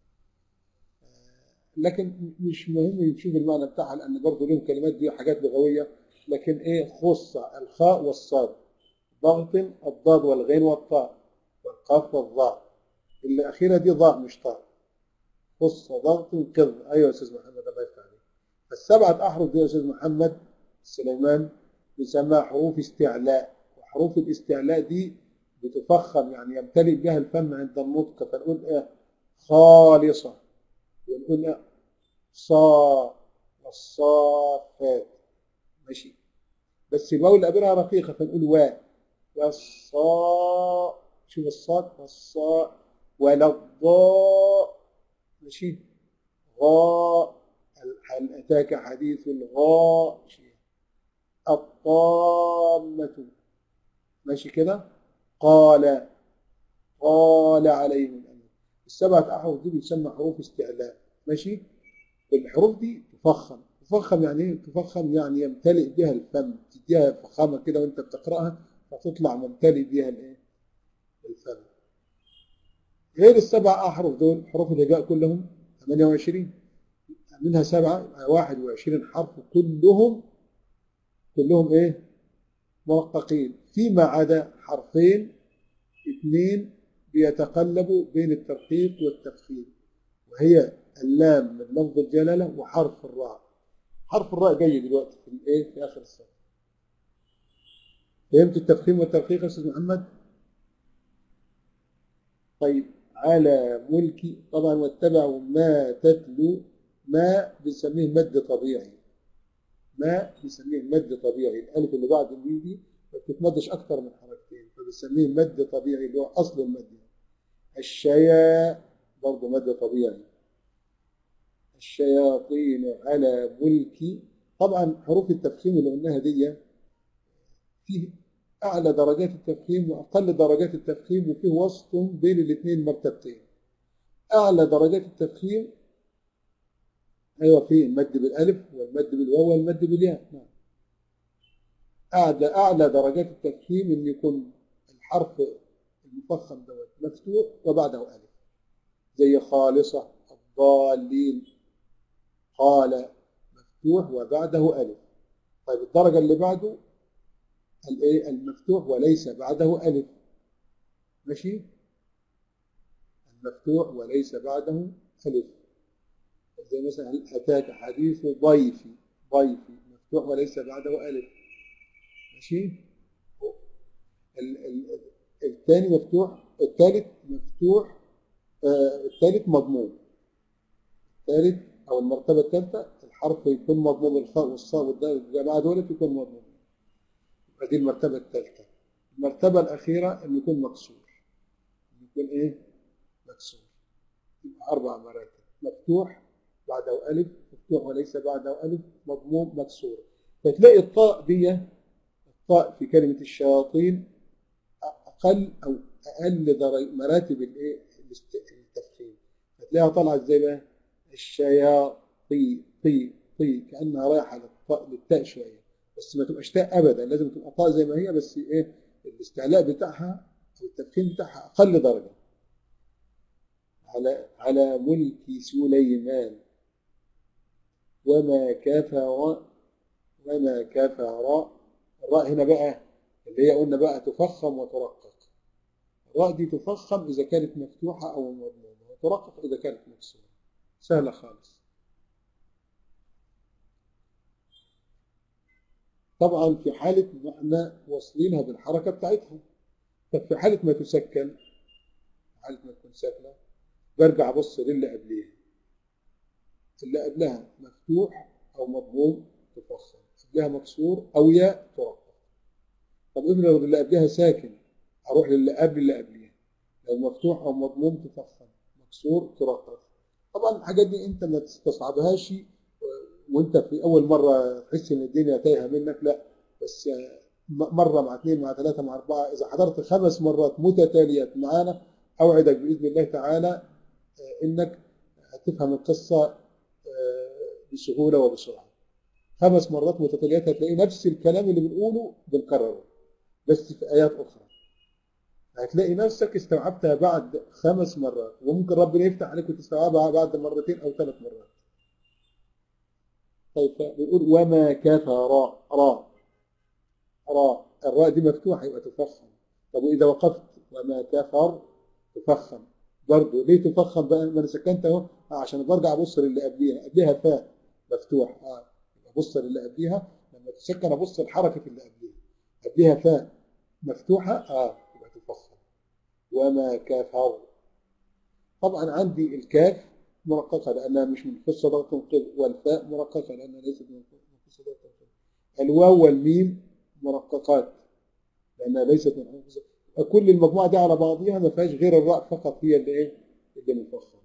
لكن مش مهم نشوف المعنى بتاعها لأن برضه لهم كلمات دي حاجات لغوية لكن إيه خص الخاء والصاد ضغط الضاد والغين والطاء والقاف والظاء الأخيرة دي ضاء مش طاء خص ضغط قض أيوة يا أستاذ محمد الله يفتح عليك فالسبعة أحرف دي يا أستاذ محمد سليمان بيسمى حروف استعلاء وحروف الاستعلاء دي بتفخم يعني يمتلئ بها الفم عند النطق فنقول ايه خالصة ونقول ايه صا والصافات ماشي بس الواو اللي قبلها رقيقة فنقول وا والصا شوف الصاد والصاء ولا الضاء ماشي غاء هل أتاك حديث الغاشية الطامة ماشي كده قال قال عليهم الأمر السبعة أحرف دي بتسمى حروف استعلاء ماشي الحروف دي تفخم تفخم يعني ايه تفخم يعني يمتلئ بها الفم تديها فخامة كده وانت بتقرأها فتطلع ممتلئ بها الايه الفم غير السبع أحرف دول حروف الهجاء كلهم 28 منها سبعة يبقى 21 حرف كلهم كلهم ايه مرققين فيما عدا حرفين اثنين بيتقلبوا بين الترقيق والتفخيم وهي اللام من لفظ الجلالة وحرف الراء حرف الراء جاي دلوقتي في الايه في اخر الصف فهمت التفخيم والترقيق يا استاذ محمد طيب على ملكي طبعا واتبعوا ما تتلو ما بنسميه مد طبيعي ما بنسميه مد طبيعي الالف اللي بعد الميم دي ما بتتمدش اكتر من حركتين فبنسميه مد طبيعي اللي هو اصل المد الشيا برضه مد طبيعي الشياطين على ملكي طبعا حروف التفخيم اللي قلناها دي فيه اعلى درجات التفخيم واقل درجات التفخيم وفيه وسط بين الاثنين مرتبتين اعلى درجات التفخيم ايوه في المد بالالف والمد بالواو والمد بالياء نعم اعلى اعلى درجات التفخيم ان يكون الحرف المفخم دوت مفتوح وبعده الف زي خالصه الضالين قال مفتوح وبعده الف طيب الدرجه اللي بعده الايه المفتوح وليس بعده الف ماشي المفتوح وليس بعده الف زي مثلا أتاك حديث ضيفي ضيفي مفتوح وليس بعده ألف ماشي ال- ال- الثاني مفتوح الثالث مفتوح آه الثالث مضموم الثالث أو المرتبة الثالثة الحرف يكون مضموم الخاء والصاء والدال الجماعة دولت يكون مضموم يبقى دي المرتبة الثالثة المرتبة الأخيرة إنه يكون مكسور إنه يكون إيه؟ مكسور يبقى أربع مراتب مفتوح بعده ألف مفتوح وليس بعده ألف مضموم مكسور فتلاقي الطاء دي الطاء في كلمة الشياطين أقل أو أقل درجة مراتب الإيه؟ الاست- التفخيم هتلاقيها طالعة إزاي بقى؟ الشياطي طي طي كأنها رايحة للطاء للتاء شوية بس ما تبقاش تاء أبدا لازم تبقى طاء زي ما هي بس إيه؟ الاستعلاء بتاعها أو التفخيم بتاعها أقل درجة على على ملك سليمان وما كفر وما كفر الراء هنا بقى اللي هي قلنا بقى تفخم وترقق الراء دي تفخم إذا كانت مفتوحة أو مضمومة وترقق إذا كانت مكسورة سهلة خالص طبعا في حالة ما احنا واصلينها بالحركة بتاعتها طب في حالة ما تسكن في حالة ما تكون ساكنة برجع أبص للي قبليها اللي قبلها مفتوح أو مضموم تفخم قبلها مكسور أو ياء ترقق طب افرض اللي قبلها ساكن أروح للي قبل اللي قبليها لو مفتوح أو مضموم تفخم مكسور ترقق طبعا الحاجات دي أنت ما تستصعبهاش وأنت في أول مرة تحس إن الدنيا تايهة منك لا بس م- مرة مع اثنين مع ثلاثة مع أربعة إذا حضرت خمس مرات متتالية معانا أوعدك بإذن الله تعالى آه، إنك هتفهم القصة آه، بسهولة وبسرعة خمس مرات متتاليات هتلاقي نفس الكلام اللي بنقوله بنكرره بس في آيات أخرى هتلاقي نفسك استوعبتها بعد خمس مرات وممكن ربنا يفتح عليك وتستوعبها بعد مرتين أو ثلاث مرات طيب بنقول وما كفر راء راء الراء دي مفتوحة يبقى تفخم طب وإذا وقفت وما كفر تفخم برضه ليه تفخم بقى ما انا سكنت اهو آه عشان برجع ابص للي قبليها قبليها فاء مفتوح اه يبقى ابص للي قبليها لما تسكن ابص لحركه اللي قبليها قبليها فاء مفتوحه اه يبقى تفخم وما كفر طبعا عندي الكاف مرققه لانها مش من قصه ضغط القلب والفاء مرققه لانها ليست من قصه ضغط القلب الواو والميم مرققات لانها ليست من قصه كل المجموعه دي على بعضها ما فيهاش غير الراء فقط هي اللي ايه اللي مفخمه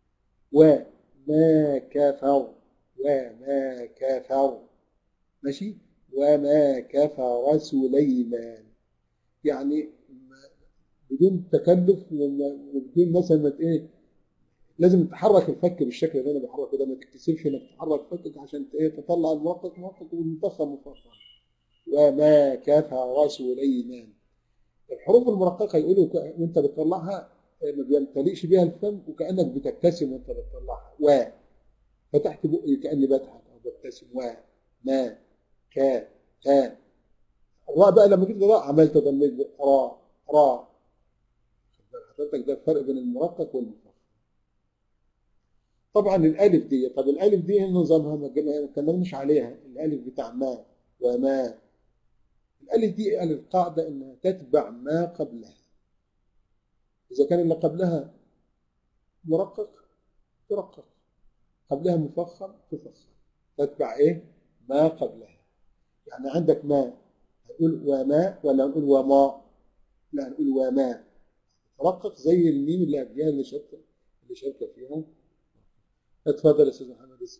وما كفر وما كفر ماشي وما كفر سليمان يعني ما- بدون تكلف وما- وبدون مثلا ما ت- ايه لازم تحرك الفك بالشكل اللي انا بحركه ده ما تكتسبش انك تحرك فكك عشان ت- ايه تطلع المرقق مرقق والمفخم مفخم وما كفر سليمان الحروف المرققة يقولوا ك- وانت بتطلعها آه، ما بيمتلئش بيها الفم وكأنك بتبتسم وانت بتطلعها و فتحت بقي كأني بضحك أو ببتسم و ما كا تا الراء بقى لما جيت الراء عملت ضميت بق- راء راء خد بال حضرتك ده الفرق بين المرقق والمفخم طبعا الألف دي طب الألف دي إيه نظامها ما جم- ما اتكلمناش عليها الألف بتاع ما وما الألف دي قال القاعدة إنها تتبع ما قبلها إذا كان اللي قبلها مرقق ترقق قبلها مفخم تفخم تتبع إيه؟ ما قبلها يعني عندك ما هنقول وما ولا نقول وما لا نقول وما ترقق زي الميم اللي قبلها اللي شاركة اللي شاركة فيها اتفضل يا أستاذ محمد اسم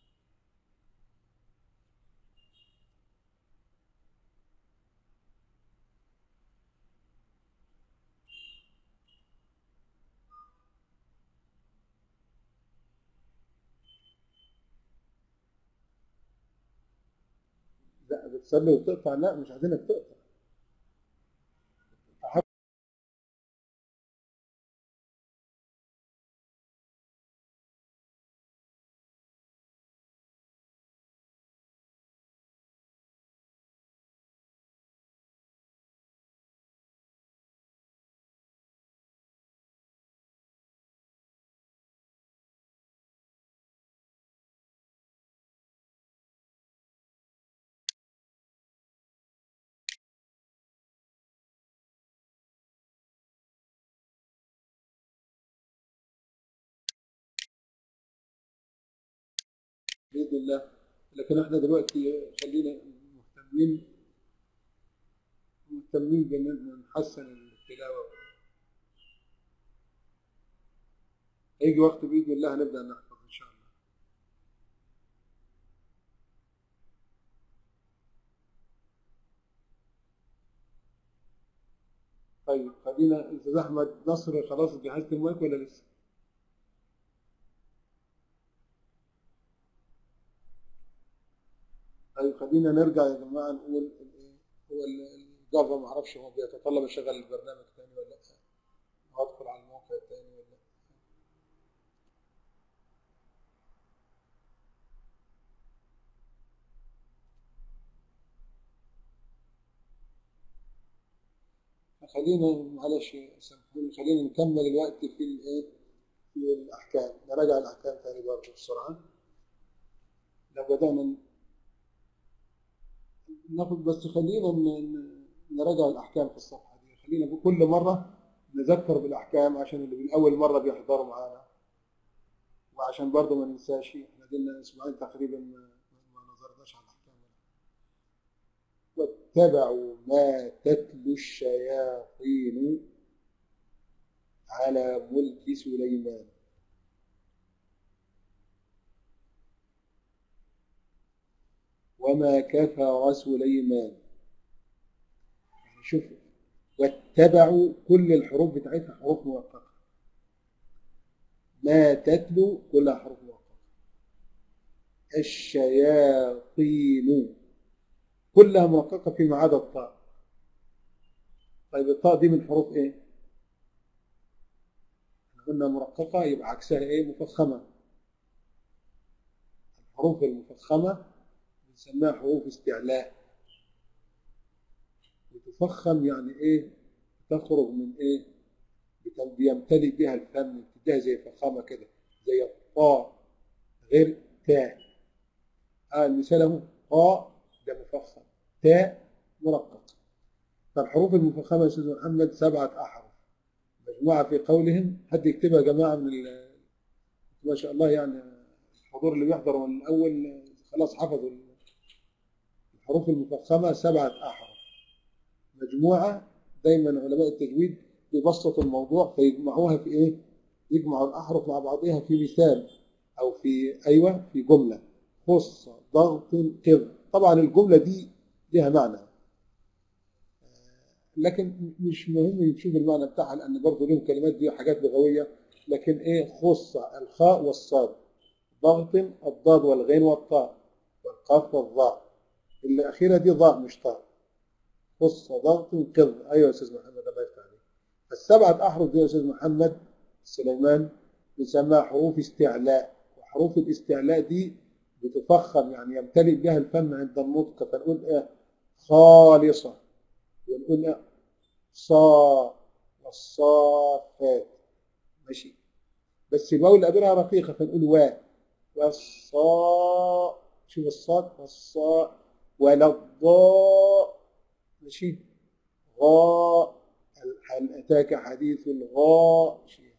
لا بتصلي وتقطع لا مش عايزينك تقطع باذن الله لكن احنا دلوقتي خلينا مهتمين مهتمين بان نحسن التلاوه هيجي وقت باذن الله هنبدا نحفظ ان شاء الله طيب خلينا استاذ احمد نصر خلاص جهزت المايك ولا لسه؟ طيب خلينا نرجع يا جماعه نقول الايه هو الجافا ما اعرفش هو بيتطلب اشغل البرنامج تاني ولا لا وادخل على الموقع تاني ولا لا خلينا معلش سامحوني خلينا نكمل الوقت في الايه في الاحكام نراجع الاحكام تاني برضه بسرعه لو بدانا ن- ناخد بس خلينا ن- ن- نراجع الاحكام في الصفحه دي خلينا كل مره نذكر بالاحكام عشان اللي من اول مره بيحضروا معانا وعشان برضه ما ننساش احنا قلنا اسبوعين تقريبا ما ما نظرناش على الاحكام واتبعوا ما تتلو الشياطين على ملك سليمان وما كفر سليمان يعني شوف واتبعوا كل الحروف بتاعتها حروف موقفة ما تتلو كلها حروف موقفة الشياطين كلها مرققة فيما عدا الطاء طيب الطاء دي من حروف ايه؟ احنا قلنا مرققة يبقى عكسها ايه؟ مفخمة الحروف المفخمة بنسميها حروف استعلاء وتفخم يعني ايه؟ تخرج من ايه؟ بت- بيمتلئ بها الفم بتديها زي فخامة كده زي الطاء غير تاء آه المثال اهو طاء ده مفخم تاء مرقق فالحروف المفخمة يا أستاذ محمد سبعة أحرف مجموعة في قولهم حد يكتبها يا جماعة من ال- ما شاء الله يعني الحضور اللي بيحضر من الأول خلاص حفظوا الحروف المفخمة سبعة أحرف مجموعة دايما علماء التجويد بيبسطوا الموضوع فيجمعوها في إيه؟ يجمعوا الأحرف مع بعضها في مثال أو في أيوة في جملة خص ضغط قض طبعا الجملة دي لها معنى لكن مش مهم نشوف المعنى بتاعها لان برضه لهم كلمات دي حاجات لغويه لكن ايه خص الخاء والصاد ضغط الضاد والغين والطاء والقاف والظاء الاخيره دي ضاء مش طاء خص ضغط قض ايوه يا استاذ محمد الله يفتح عليك السبعه احرف دي يا استاذ محمد سليمان بنسميها حروف استعلاء وحروف الاستعلاء دي بتفخم يعني يمتلئ بها الفم عند النطق فنقول ايه خالصه ونقول لا صا والصافات ماشي بس الواو اللي قبلها رقيقة فنقول وا والصا شوف الصاد والصا ولا الضاء ماشي غاء هل أتاك حديث الغاشية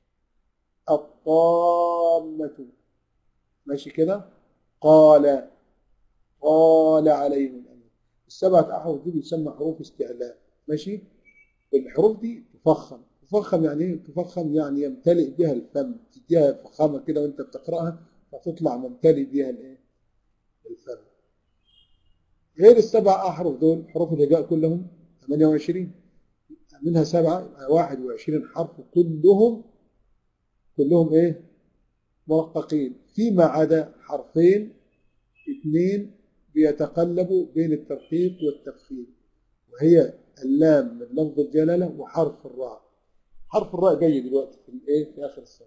الطامة ماشي كده قال قال عليهم الأمر السبعة أحرف دي بتسمى حروف استعلاء ماشي الحروف دي تفخم تفخم يعني ايه تفخم يعني يمتلئ بها الفم تديها فخامة كده وانت بتقرأها فتطلع ممتلئ بها الايه الفم غير السبع أحرف دول حروف الهجاء كلهم 28 منها سبعة يبقى 21 حرف كلهم كلهم ايه مرققين فيما عدا حرفين اثنين بيتقلبوا بين الترقيق والتفخيم وهي اللام من لفظ الجلالة وحرف الراء حرف الراء جاي دلوقتي في الايه في اخر الصف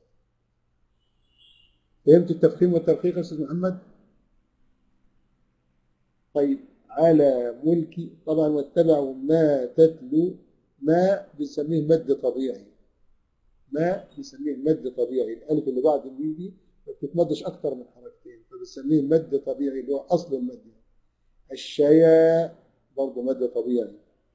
فهمت التفخيم والترقيق يا استاذ محمد طيب على ملكي طبعا واتبعوا ما تتلو ما بنسميه مد طبيعي ما بنسميه مد طبيعي الالف اللي بعد الميم دي ما بتتمدش اكتر من حركتين فبنسميه مد طبيعي اللي هو اصل المد الشيا برضه مد طبيعي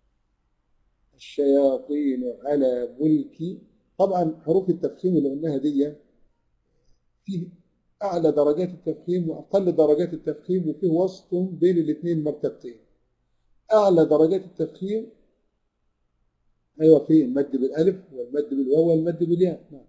الشياطين على ملكي طبعا حروف التفخيم اللي قلناها دي في أعلى درجات التفخيم وأقل درجات التفخيم وفيه وسط بين الاثنين مرتبتين أعلى درجات التفخيم أيوة في المد بالألف والمد بالواو والمد بالياء نعم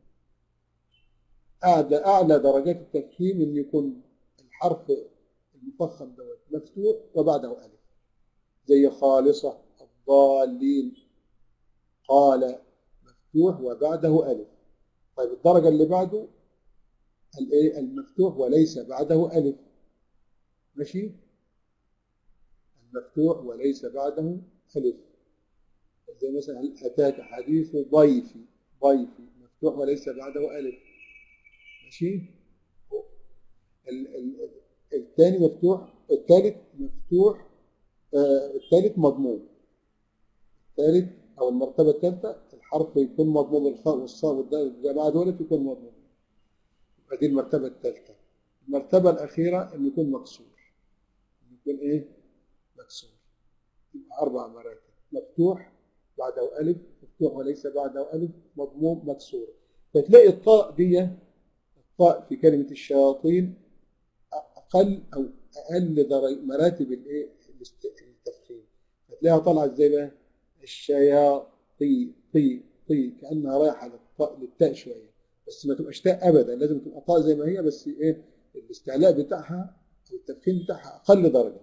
أعلى أعلى درجات التفخيم إن يكون الحرف المفخم دوت مفتوح وبعده ألف زي خالصة الضالين قال مفتوح وبعده ألف طيب الدرجة اللي بعده الايه المفتوح وليس بعده ألف ماشي المفتوح وليس بعده ألف زي مثلا هل أتاك حديث ضيفي ضيفي مفتوح وليس بعده ألف ماشي ال- ال- الثاني مفتوح الثالث مفتوح آه، الثالث مضموم الثالث أو المرتبة الثالثة الحرف يكون مضموم الخاء والصاء والدال الجماعة دولت يكون مضموم يبقى دي المرتبة الثالثة المرتبة الأخيرة إنه يكون مكسور إنه يكون إيه؟ مكسور يبقى أربع مراتب مفتوح بعده ألف مفتوح وليس بعده ألف مضموم مكسور فتلاقي الطاء دي الطاء في كلمة الشياطين أقل أو أقل درجة مراتب الإيه؟ الاست- التفخيم فتلاقيها طالعة إزاي بقى؟ الشياطي طي طي كأنها رايحة للطاء للتاء شوية بس ما تبقاش تاء أبدا لازم تبقى طاء زي ما هي بس إيه؟ الاستعلاء بتاعها أو التفخيم بتاعها أقل درجة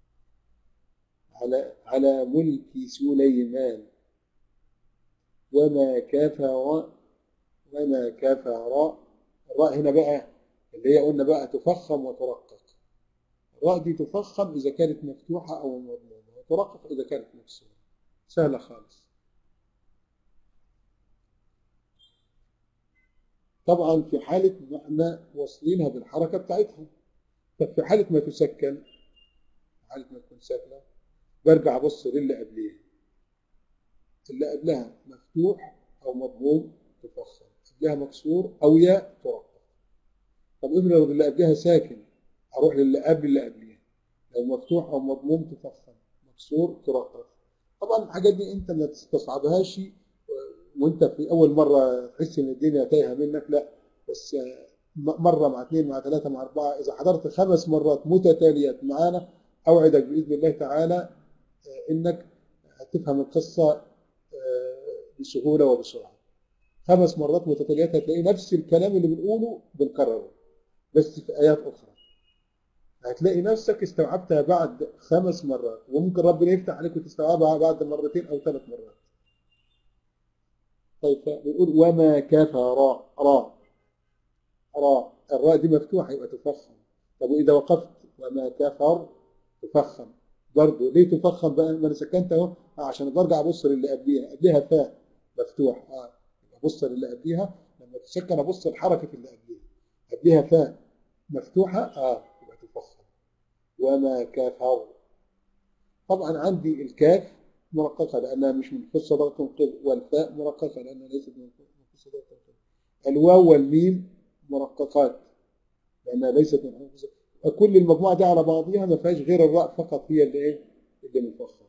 على على ملك سليمان وما كفر وما كفر الراء هنا بقى اللي هي قلنا بقى تفخم وترقق الراء دي تفخم إذا كانت مفتوحة أو مضمومة وترقق إذا كانت مكسورة سهلة خالص طبعا في حالة ما احنا واصلينها بالحركة بتاعتها طب في حالة ما تسكن في حالة ما تكون ساكنة برجع ابص للي قبليها اللي قبلها مفتوح او مضموم تفخم قبلها مكسور او ياء ترقق طب افرض اللي قبلها ساكن اروح للي قبل اللي قبليها لو مفتوح او مضموم تفخم مكسور ترقق طبعا الحاجات دي انت ما تستصعبهاش وانت في اول مره تحس ان الدنيا تايهه منك لا بس مره مع اثنين مع ثلاثه مع اربعه اذا حضرت خمس مرات متتاليات معانا اوعدك باذن الله تعالى انك هتفهم القصه بسهوله وبسرعه خمس مرات متتاليات هتلاقي نفس الكلام اللي بنقوله بنكرره بس في ايات اخرى هتلاقي نفسك استوعبتها بعد خمس مرات وممكن ربنا يفتح عليك وتستوعبها بعد مرتين او ثلاث مرات طيب بنقول وما كفر راء راء الراء دي مفتوحه يبقى تفخم طب واذا وقفت وما كفر تفخم برضه ليه تفخم بقى ما انا سكنت اهو عشان برجع ابص للي قبليها قبليها فاء مفتوح اه ابص للي قبليها لما تسكن ابص لحركه اللي قبليها قبليها فاء مفتوحه اه يبقى تفخم وما كفر طبعا عندي الكاف مرققه لانها مش من خص ضغط القلب والفاء مرققه لانها ليست من خص ضغط القلب الواو والميم مرققات لانها ليست من خص كل المجموعه دي على بعضها ما فيهاش غير الراء فقط هي اللي ايه اللي مفخمه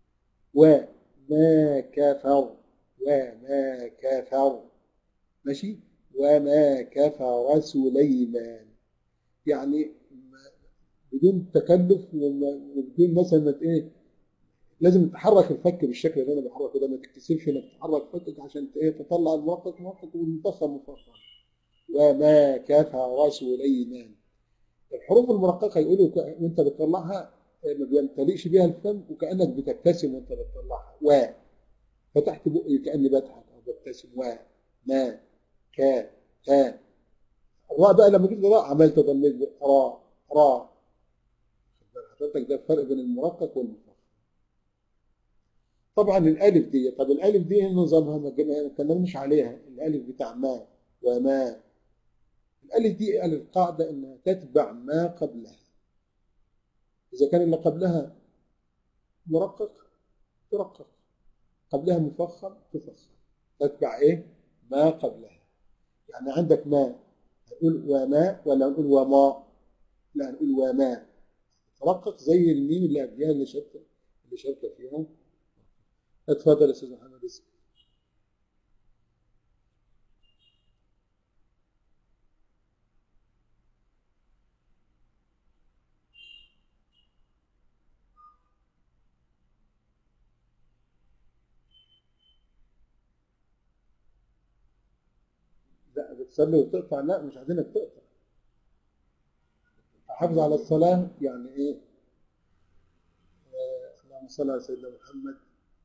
وما كفر وما كفر ماشي وما كفر سليمان يعني بدون تكلف وبدون مثلا ايه لازم تحرك الفك بالشكل اللي انا بحركه ده ما تكتسبش انك تحرك فكك عشان ايه تطلع المرقق مرقق والمفخم مفخم وما كفر سليمان الحروف المرققه يقولوا وانت بتطلعها ما بيمتلئش بيها الفم وكانك بتبتسم وانت بتطلعها و فتحت بقي كاني بضحك او ببتسم و ما كا تا الراء بقى لما جيت الراء عملت ضميت را را حضرتك ده الفرق بين المرقق والمفخم طبعا الالف دي طب الالف دي نظامها ما اتكلمناش عليها الالف بتاع ما وما الالف دي قال القاعده انها تتبع ما قبلها اذا كان اللي قبلها مرقق ترقق قبلها مفخم تفخم تتبع ايه ما قبلها يعني عندك ما نقول وما ولا نقول وما لا نقول وما ترقق زي الميم اللي قبلها اللي شاركه اللي شاركه فيها اتفضل يا استاذ محمد اسم بتصلي وتقطع لا مش عايزينك تقطع حافظ على الصلاة يعني ايه آه، اللهم صل على سيدنا محمد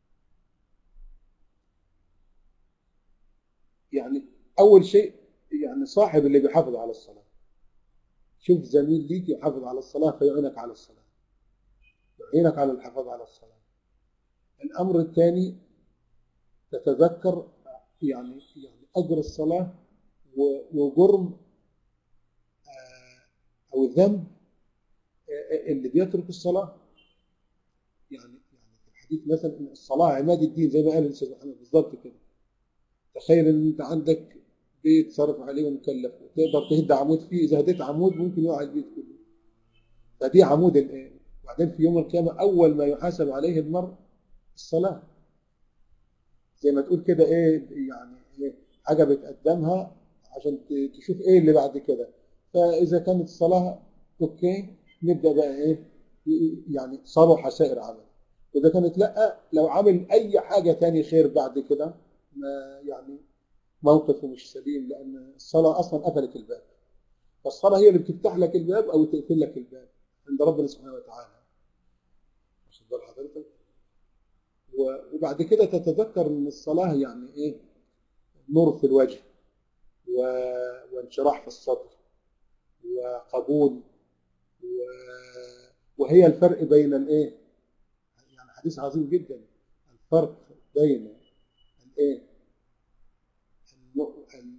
يعني اول شيء يعني صاحب اللي بيحافظ على الصلاة شوف زميل ليك يحافظ على الصلاة فيعينك على الصلاة يعينك على الحفاظ على الصلاة الأمر الثاني تتذكر يعني يعني أجر الصلاة و- وجرم آه، أو الذنب آه، اللي بيترك الصلاة يعني يعني في الحديث مثلا إن الصلاة عماد الدين زي ما قال الأستاذ محمد بالظبط كده تخيل إن أنت عندك بيت صرف عليه ومكلف وتقدر تهد عمود فيه إذا هديت عمود ممكن يقع البيت كله فدي عمود الآن وبعدين في يوم القيامة أول ما يحاسب عليه المرء الصلاة زي ما تقول كده إيه يعني إيه حاجة بتقدمها عشان ت- تشوف إيه اللي بعد كده فإذا كانت الصلاة أوكي نبدأ بقى إيه ي- يعني صالح سائر عمل وإذا كانت لأ لو عمل أي حاجة تاني خير بعد كده ما يعني موقفه مش سليم لأن الصلاة أصلا قفلت الباب فالصلاة هي اللي بتفتح لك الباب أو تقفل لك الباب عند ربنا سبحانه وتعالى واخد بال حضرتك و- وبعد كده تتذكر ان الصلاه يعني ايه نور في الوجه و... وانشراح في الصدر وقبول و... وهي الفرق بين الايه يعني حديث عظيم جدا الفرق بين الايه الم- ال-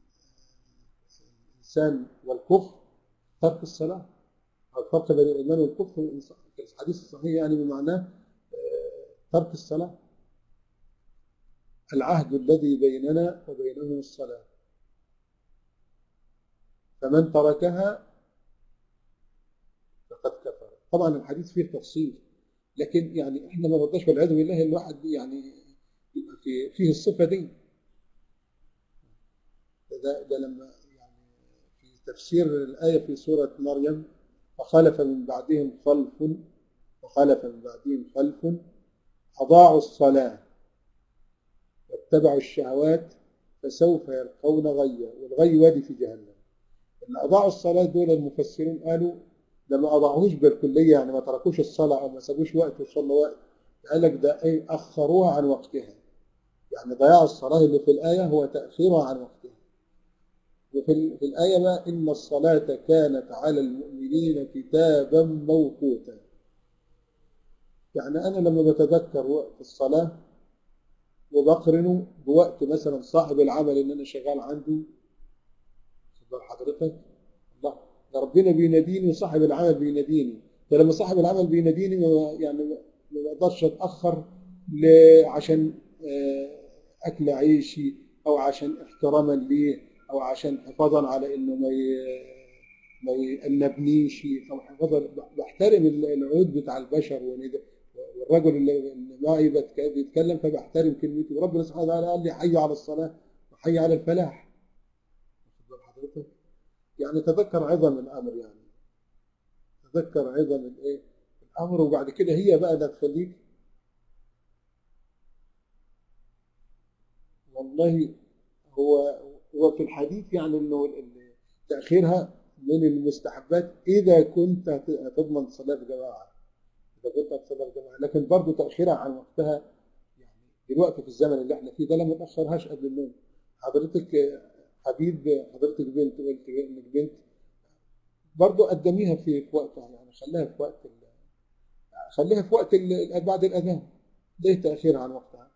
الانسان والكفر ترك الصلاه الفرق بين الايمان والكفر في الحديث الصحيح يعني بمعناه آه، ترك الصلاه العهد الذي بيننا وبينهم الصلاه فمن تركها فقد كفر طبعا الحديث فيه تفصيل لكن يعني احنا ما رضاش والعياذ بالله الواحد يعني يبقى في فيه الصفه دي ده, ده لما يعني في تفسير الايه في سوره مريم فخلف من بعدهم خلف وخلف من بعدهم خلف أضاعوا الصلاة واتبعوا الشهوات فسوف يلقون غيا والغي وادي في جهنم إن أضاعوا الصلاة دول المفسرين قالوا ده ما أضاعوش بالكلية يعني ما تركوش الصلاة أو ما سابوش وقت وصلوا وقت قال لك ده إيه أخروها عن وقتها يعني ضياع الصلاة اللي في الآية هو تأخيرها عن وقتها وفي ال- في الآية بقى إن الصلاة كانت على المؤمنين كتابا موقوتا يعني أنا لما بتذكر وقت الصلاة وبقرنه بوقت مثلا صاحب العمل اللي أنا شغال عنده خد بال حضرتك الله ده ربنا بيناديني وصاحب العمل بيناديني فلما صاحب العمل بيناديني ما يعني ما ما بقدرش أتأخر ل- عشان آه، أكل عيشي أو عشان احتراما ليه أو عشان حفاظا على إنه ما ي- ما يأنبنيش أو حفاظا بحترم العهود بتاع البشر وند- والرجل اللي اللي معي بتك- بيتكلم فبحترم كلمته وربنا سبحانه وتعالى قال لي حي على الصلاة وحي على الفلاح واخد بال حضرتك يعني تذكر عظم الأمر يعني تذكر عظم الإيه الأمر وبعد كده هي بقى اللي تخليك والله هو هو في الحديث يعني انه ال- ال- تاخيرها من المستحبات اذا كنت هت- هتضمن صلاه جماعه اذا كنت هتصلي جماعه لكن برضه تاخيرها عن وقتها يعني دلوقتي في الزمن اللي احنا فيه ده لما تاخرهاش قبل النوم حضرتك آه، حبيب حضرتك بنت قلت انك بنت برضه قدميها في في وقتها يعني خليها في وقت ال- خليها في وقت ال- بعد الاذان ليه تاخيرها عن وقتها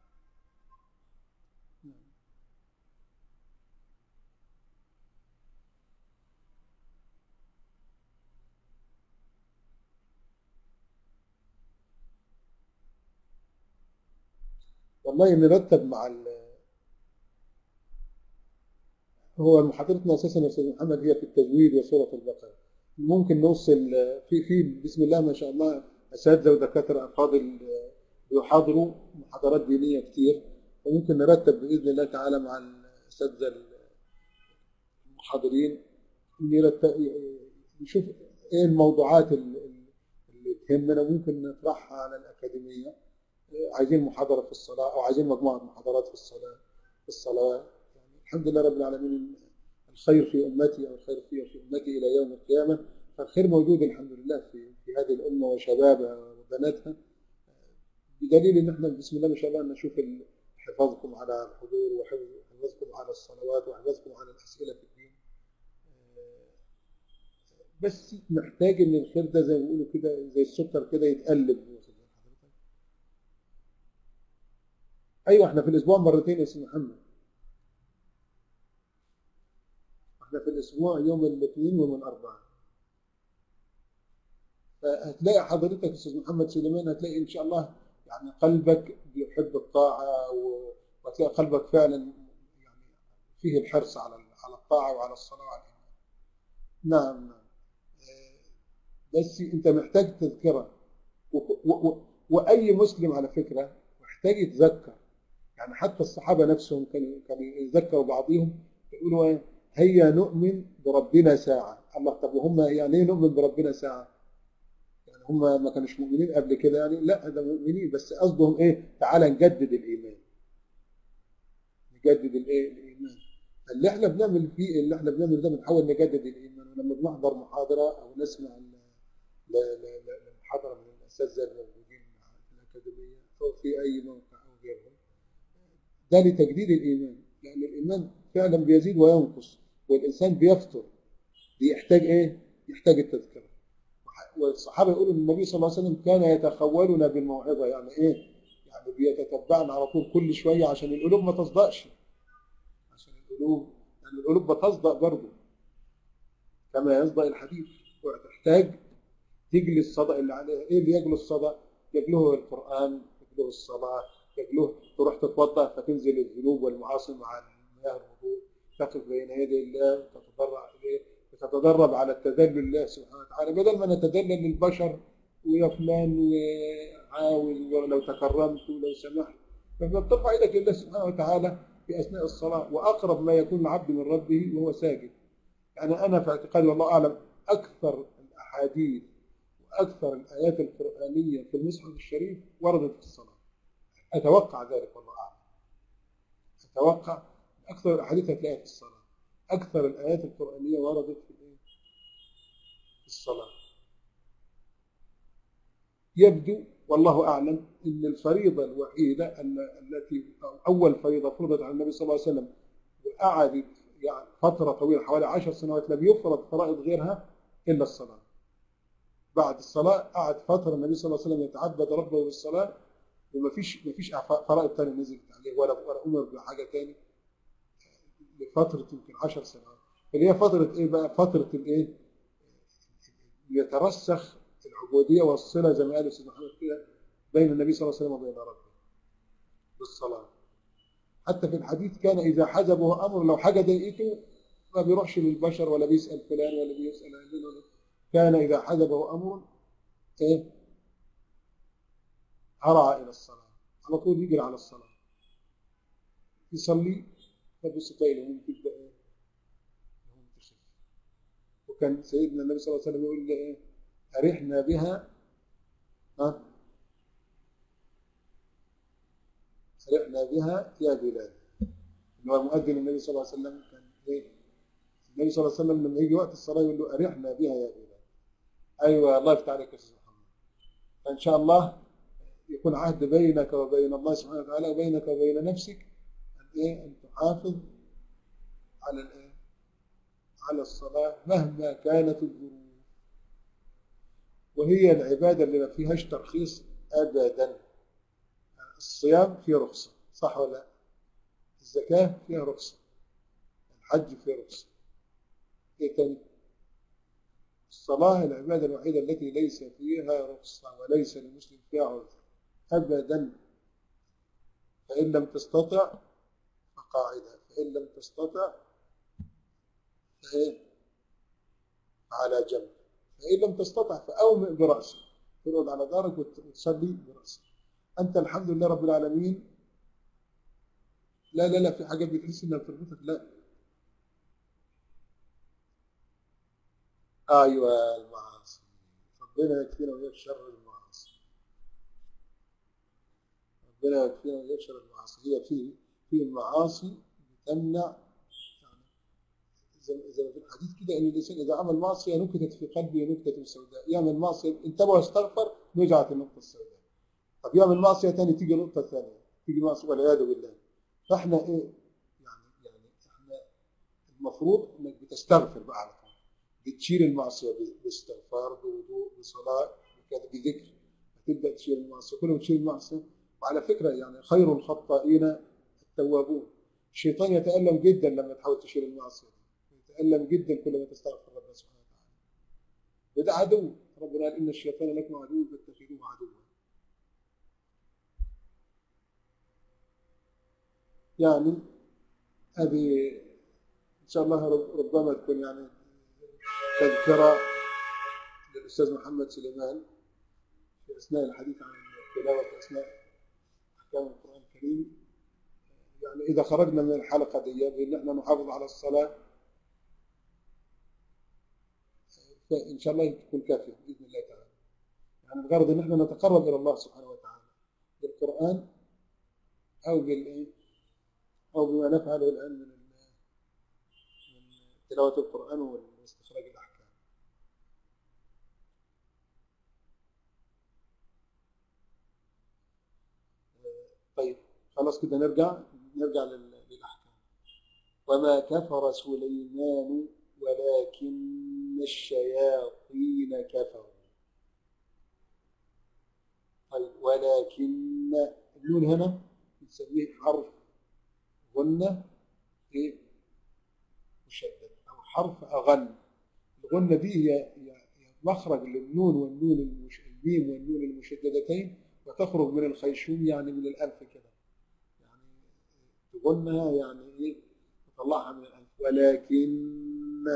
والله نرتب مع ال هو محاضرتنا اساسا يا استاذ محمد هي في التجويد وسوره البقره ممكن نوصل في في بسم الله ما شاء الله اساتذه ودكاتره افاضل بيحاضروا محاضرات دينيه كتير فممكن نرتب باذن الله تعالى مع الاساتذه المحاضرين نرتب نشوف ايه الموضوعات اللي اللي تهمنا ممكن نطرحها على الاكاديميه عايزين محاضرة في الصلاة أو عايزين مجموعة محاضرات في الصلاة في الصلوات يعني الحمد لله رب العالمين الخير في أمتي أو الخير في في أمتي إلى يوم القيامة فالخير موجود الحمد لله في في هذه الأمة وشبابها وبناتها بدليل إن إحنا بسم الله ما شاء الله نشوف ال- حفاظكم على الحضور وحفاظكم على الصلوات وحفاظكم على الأسئلة في الدين آه، بس محتاج إن الخير ده زي ما بيقولوا كده زي السكر كده يتقلب واخد بال حضرتك؟ أيوه إحنا في الأسبوع مرتين يا سيدي محمد احنا في الاسبوع يوم الاثنين ويوم الاربعاء فهتلاقي حضرتك استاذ محمد سليمان هتلاقي ان شاء الله يعني قلبك بيحب الطاعه و- وهتلاقي قلبك فعلا يعني فيه الحرص على على الطاعه وعلى الصلاه وعلى الايمان. نعم نعم آه، بس انت محتاج تذكره و- و- و- واي مسلم على فكره محتاج يتذكر يعني حتى الصحابه نفسهم كانوا كانوا يذكروا بعضهم يقولوا ايه هيا نؤمن بربنا ساعة الله طب وهم يعني ايه نؤمن بربنا ساعة يعني هم ما كانوش مؤمنين قبل كده يعني لا ده مؤمنين بس قصدهم ايه تعالى نجدد الإيمان نجدد الايه الإيمان اللي احنا بنعمل فيه اللي احنا بنعمل ده بنحاول نجدد الإيمان ولما بنحضر محاضرة أو نسمع ل- ل- ل- ل- لمحاضرة من الأساتذة الموجودين في الأكاديمية أو في أي موقع أو غيرهم ده لتجديد الإيمان لأن الإيمان فعلا بيزيد وينقص والإنسان بيفطر بيحتاج إيه؟ يحتاج التذكرة والصحابة يقولوا إن النبي صلى الله عليه وسلم كان يتخولنا بالموعظة يعني إيه؟ يعني بيتتبعنا على طول كل شوية عشان القلوب ما تصدقش عشان القلوب يعني القلوب بتصدق برضه كما يصدق الحديث وتحتاج تجلس صدق اللي عليها ايه اللي يجلس صدق يجله القرآن يجله الصلاة يجله تروح تتوضأ فتنزل الذنوب والمعاصي مع المياه الوضوء تقف بين يدي الله وتتضرع إليه وتتدرب على التذلل لله سبحانه وتعالى بدل ما نتذلل للبشر ويا فلان وعاوز ولو تكرمت ولو سمحت فبترفع ايدك لله سبحانه وتعالى في اثناء الصلاه واقرب ما يكون العبد من ربه وهو ساجد يعني انا في اعتقادي والله اعلم اكثر الاحاديث واكثر الايات القرانيه في المصحف الشريف وردت في الصلاه اتوقع ذلك والله اعلم اتوقع اكثر الاحاديث هتلاقيها في الصلاه اكثر الايات القرانيه وردت في الايه في الصلاه يبدو والله اعلم ان الفريضه الوحيده ال- التي أو اول فريضه فرضت على النبي صلى الله عليه وسلم وقعدت يعني فتره طويله حوالي عشر سنوات لم يفرض فرائض غيرها الا الصلاه. بعد الصلاه قعد فتره النبي صلى الله عليه وسلم يتعبد ربه بالصلاه وما فيش ما فيش فرائض ثانيه نزلت عليه ولا ولا امر بحاجه ثانيه لفتره يمكن 10 سنوات اللي هي فتره ايه بقى؟ فتره الايه؟ يترسخ العبوديه والصله زي ما قال السيد محمد كده بين النبي صلى الله عليه وسلم وبين ربه بالصلاه حتى في الحديث كان اذا حجبه امر لو حاجه ضايقته ما بيروحش للبشر ولا بيسال فلان ولا بيسال علان ولا كان اذا حجبه امر ايه هرع الى الصلاه على طول يجري على الصلاه يصلي فبص تلاقي الهموم تبدا ايه الهموم تخف وكان سيدنا النبي صلى الله عليه وسلم يقول ايه ارحنا بها ها ارحنا بها يا بلال اللي هو مؤذن النبي صلى الله عليه وسلم كان ايه النبي صلى الله عليه وسلم لما يجي وقت الصلاه يقول له ارحنا بها يا بلال ايوه الله يفتح عليك يا استاذ محمد فان شاء الله يكون عهد بينك وبين الله سبحانه وتعالى وبينك وبين نفسك ان ايه ان تحافظ على الايه على الصلاه مهما كانت الظروف وهي العباده اللي ما فيهاش ترخيص ابدا الصيام فيه رخصه صح ولا لا الزكاه فيها رخصه الحج فيه رخصه ايه تاني الصلاه العباده الوحيده التي ليس فيها رخصه وليس للمسلم فيها عذر ابدا فان لم تستطع فقاعده فان لم تستطع فايه على جنب فان لم تستطع فاومئ براسك تقعد على دارك وتصلي براسك انت الحمد لله رب العالمين لا لا لا في حاجات بتحس انها بتربطك لا ايوه المعاصي ربنا يكفينا وياك شر المعاصي ربنا يكفينا وياك شر المعاصي هي في في معاصي بتمنع يعني زي زي ما في الحديث كده ان الانسان اذا عمل معصيه نكتت في قلبه نكته سوداء يعمل معصيه انتبه واستغفر نزعت النقطه السوداء طب يعمل معصيه ثانيه تيجي نقطه ثانيه تيجي معصيه والعياذ بالله فاحنا ايه يعني يعني احنا المفروض انك بتستغفر بقى على طول بتشيل المعصيه ب- باستغفار بوضوء بصلاه بكذا بذكر تبدا تشيل المعصيه كل ما تشيل المعصيه وعلى فكره يعني خير الخطائين التوابون الشيطان يتالم جدا لما تحاول تشيل المعصيه يتالم جدا كل ما تستغفر ربنا سبحانه وتعالى وده عدو ربنا قال ان الشيطان لكم عدو فاتخذوه عدوا يعني هذه ان شاء الله رب- ربما تكون يعني تذكره للاستاذ محمد سليمان في اثناء الحديث عن تلاوه اثناء احكام القران الكريم يعني اذا خرجنا من الحلقه دي بان احنا نحافظ على الصلاه فان شاء الله تكون كافيه باذن الله تعالى يعني الغرض ان احنا نتقرب الى الله سبحانه وتعالى بالقران او بالايه او بما نفعله الان من ال- من تلاوه القران واستخراج الاحكام طيب خلاص كده نرجع نرجع لل- للاحكام وما كفر سليمان ولكن الشياطين كفروا طيب ولكن النون هنا نسميه حرف غنة ايه مشدد او حرف اغن الغنة دي هي هي هي مخرج للنون والنون المش... الميم والنون المشددتين وتخرج من الخيشوم يعني من الانف كده يعني تغنها يعني ايه تطلعها من الانف ولكن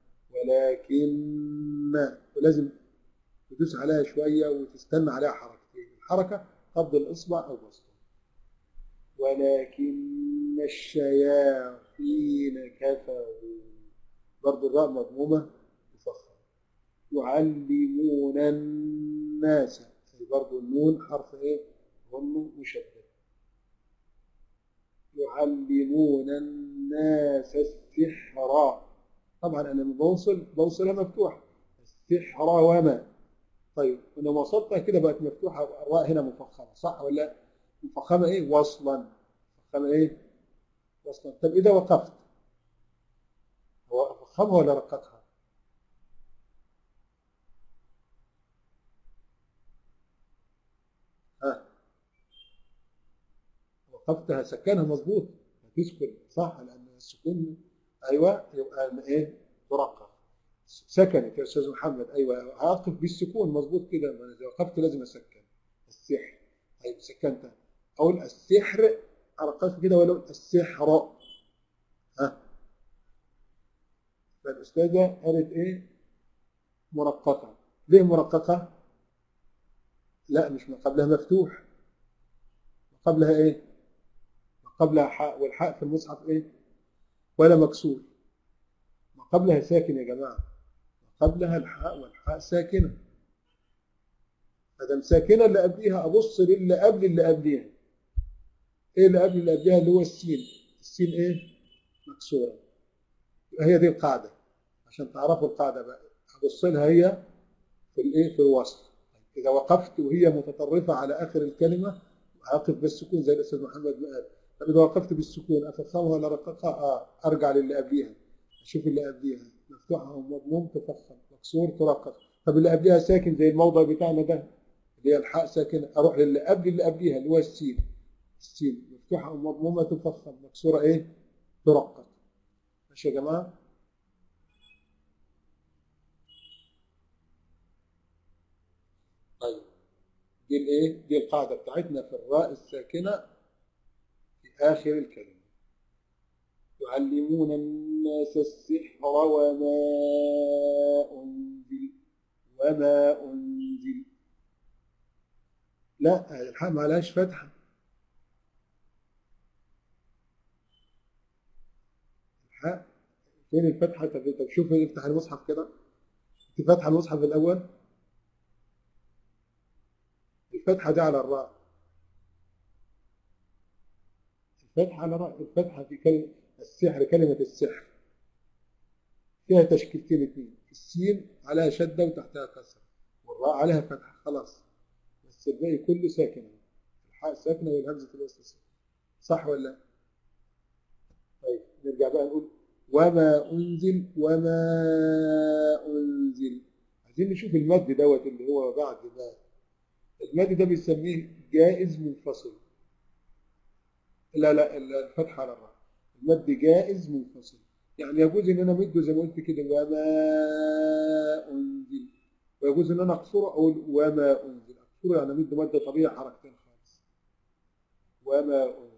ولكن ولازم تدوس عليها شويه وتستنى عليها حركتين الحركه قبض الاصبع او بسطه ولكن الشياطين كفروا برضو الراء مضمومه مفخمه يعلمون الناس أي برضو النون حرف ايه غن مشدد يعلمون الناس السحر طبعا انا لما بوصل بوصلها مفتوحه السحر وما طيب ولما وصلتها كده بقت مفتوحه والراء هنا مفخمه صح ولا لا؟ مفخمه ايه وصلا مفخمه ايه وصلا طب اذا وقفت هو فخمها ولا رققها ها وقفتها سكنها مظبوط هتسكن صح لان السكون ايوه يبقى ايه ترقق سكنت يا استاذ محمد ايوه هقف بالسكون مظبوط كده ما أنا اذا وقفت لازم اسكن السحر طيب سكنتها اقول السحر ارققت كده ولو السحر ها فالاستاذه قالت ايه مرققه ليه مرققه لا مش ما قبلها مفتوح قبلها ايه قبلها حاء والحاء في المصحف ايه ولا مكسور ما قبلها ساكن يا جماعه ما قبلها الحاء والحاء ساكنه ادم ساكنه اللي قبليها ابص للي قبل اللي قبليها ايه اللي قبل اللي قبليها اللي هو السين السين ايه مكسوره هي دي القاعده عشان تعرفوا القاعده بقى ابص لها هي في الايه في الوصل اذا وقفت وهي متطرفه على اخر الكلمه اقف بالسكون زي الاستاذ محمد ما قال طب اذا وقفت بالسكون افخمها ولا رققها اه ارجع للي قبليها اشوف اللي قبليها مفتوحه او مضموم تفخم مكسور ترقق طب اللي قبليها ساكن زي الموضع بتاعنا ده اللي هي الحاء ساكنه اروح للي قبل اللي قبليها اللي هو السين السين مفتوحه او مضمومه تفخم مكسوره ايه ترقق ماشي يا جماعه طيب دي الايه دي القاعده بتاعتنا في الراء الساكنه في اخر الكلمه يعلمون الناس السحر وما انزل وما انزل لا الحاء ما لهاش فتحه الحاء فين الفتحه طب طب شوف افتح المصحف كده انت فاتحه المصحف الاول الفتحة دي على الراء الفتحة على الراء الفتحة في كلمة السحر كلمة السحر فيها تشكيلتين اثنين السين عليها شدة وتحتها كسرة والراء عليها فتحة خلاص بس الباقي كله ساكن الحاء ساكنة والهمزة في الوسط ساكنة صح ولا لا؟ طيب نرجع بقى نقول وما أنزل وما أنزل عايزين نشوف المد دوت اللي هو بعد ما المد ده بنسميه جائز منفصل لا لا الفتحة على الراء المد جائز منفصل يعني يجوز ان انا مده زي ما قلت كده وما انزل ويجوز ان انا اقصره اقول وما انزل اقصره يعني مد مد طبيعي حركتين خالص وما انزل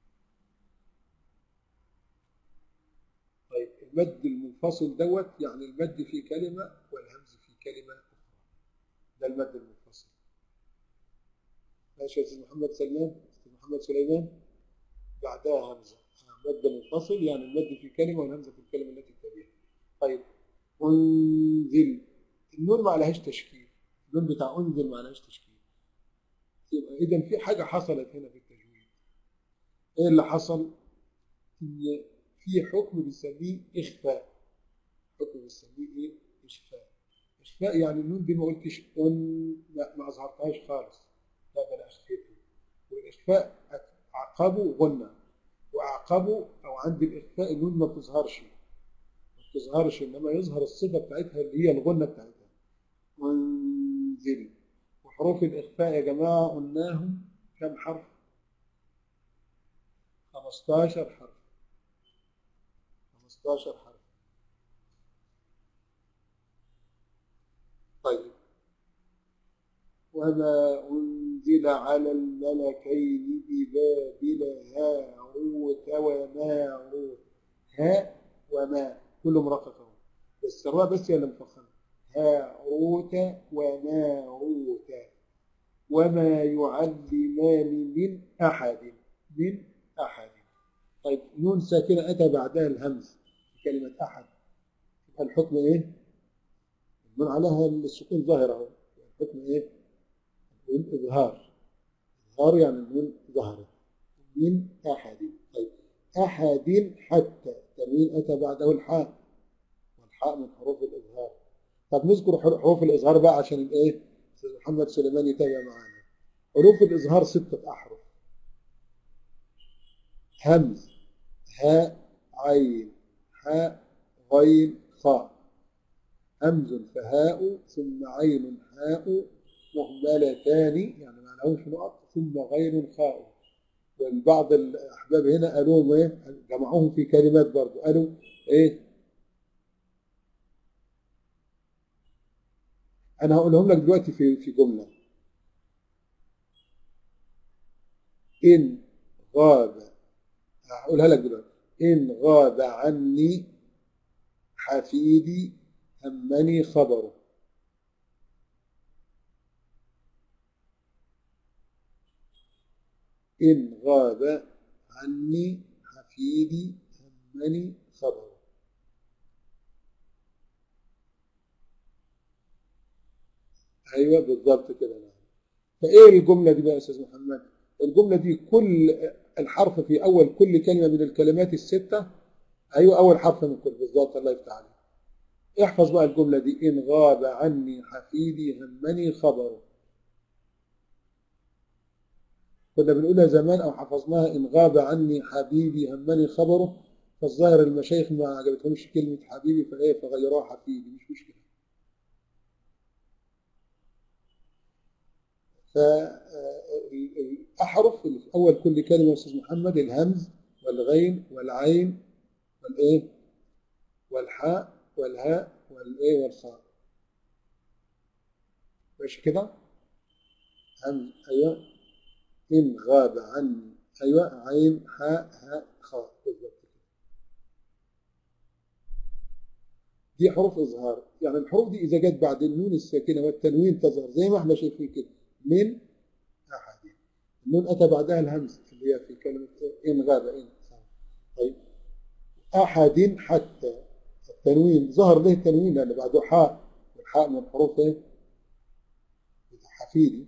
طيب المد المنفصل دوت يعني المد في كلمه والهمز في كلمه اخرى ده المد المنفصل ماشي يا استاذ محمد سلمان استاذ محمد سليمان بعدها همزه مد منفصل يعني المد في كلمة والهمزة في الكلمة التي تليها طيب أنزل النون ما عليهاش تشكيل النون بتاع أنزل ما عليهاش تشكيل يبقى إذا في حاجة حصلت هنا في التجويد إيه اللي حصل؟ إن في حكم بنسميه إخفاء حكم بنسميه إيه؟ إخفاء إخفاء يعني النون دي ما قلتش أن لا ما أظهرتهاش خالص لا ده أنا أخفيتها والإخفاء عقبه غنى واعقبه او عند الاخفاء النون ما بتظهرش ما بتظهرش انما يظهر الصفه بتاعتها اللي هي الغنه بتاعتها منزل وحروف الاخفاء يا جماعه قلناهم كم حرف 15 حرف 15 حرف طيب وما أنزل على الملكين ببابل هاروت وماروت ها وما كله مرقق اهو بس الراء بس هي اللي مفخمه هاروت وماروت وما يعلمان من أحد من أحد طيب نون ساكنة أتى بعدها الهمز في كلمة أحد الحكم إيه؟ النون عليها السكون ظاهر أهو الحكم إيه؟ الإظهار إظهار يعني النون ظهرت من أحد طيب أحد حتى تنوين أتى بعده الحاء والحاء من حروف الإظهار طب نذكر حروف الإظهار بقى عشان الإيه أستاذ محمد سليمان يتابع معانا حروف الإظهار ستة أحرف همز هاء عين حاء غين خاء همز فهاء ثم عين حاء مهملتان يعني ما لهمش نقط ثم غين خاء والبعض الأحباب هنا قالوا إيه جمعوهم في كلمات برضو قالوا إيه أنا هقولهم لك دلوقتي في في جملة إن غاب هقولها لك دلوقتي إن غاب عني حفيدي همني خبره إن غاب عني حفيدي همني خبره أيوة بالضبط كده نعم فإيه الجملة دي بقى يا أستاذ محمد؟ الجملة دي كل الحرف في أول كل كلمة من الكلمات الستة أيوة أول حرف من كل بالضبط الله يفتح عليك احفظ بقى الجملة دي إن غاب عني حفيدي همني خبره كنا بنقولها زمان أو حفظناها إن غاب عني حبيبي همني خبره فالظاهر المشايخ ما عجبتهمش كلمة حبيبي فإيه فغيروها حفيدي مش مشكلة فالأحرف اللي في أول كل كلمة يا أستاذ محمد الهمز والغين والعين والإيه والحاء والهاء والإيه والخاء ماشي كده همز أيوه إن غاب عني أيوة عين حاء هاء خاء بالضبط كده دي حروف إظهار يعني الحروف دي إذا جت بعد النون الساكنة والتنوين تظهر زي ما احنا شايفين كده من أحد النون أتى بعدها الهمز اللي هي في كلمة إن غاب إن طيب أحد حتى التنوين ظهر له التنوين لأن بعده حاء والحاء من حروف إيه؟ حفيدي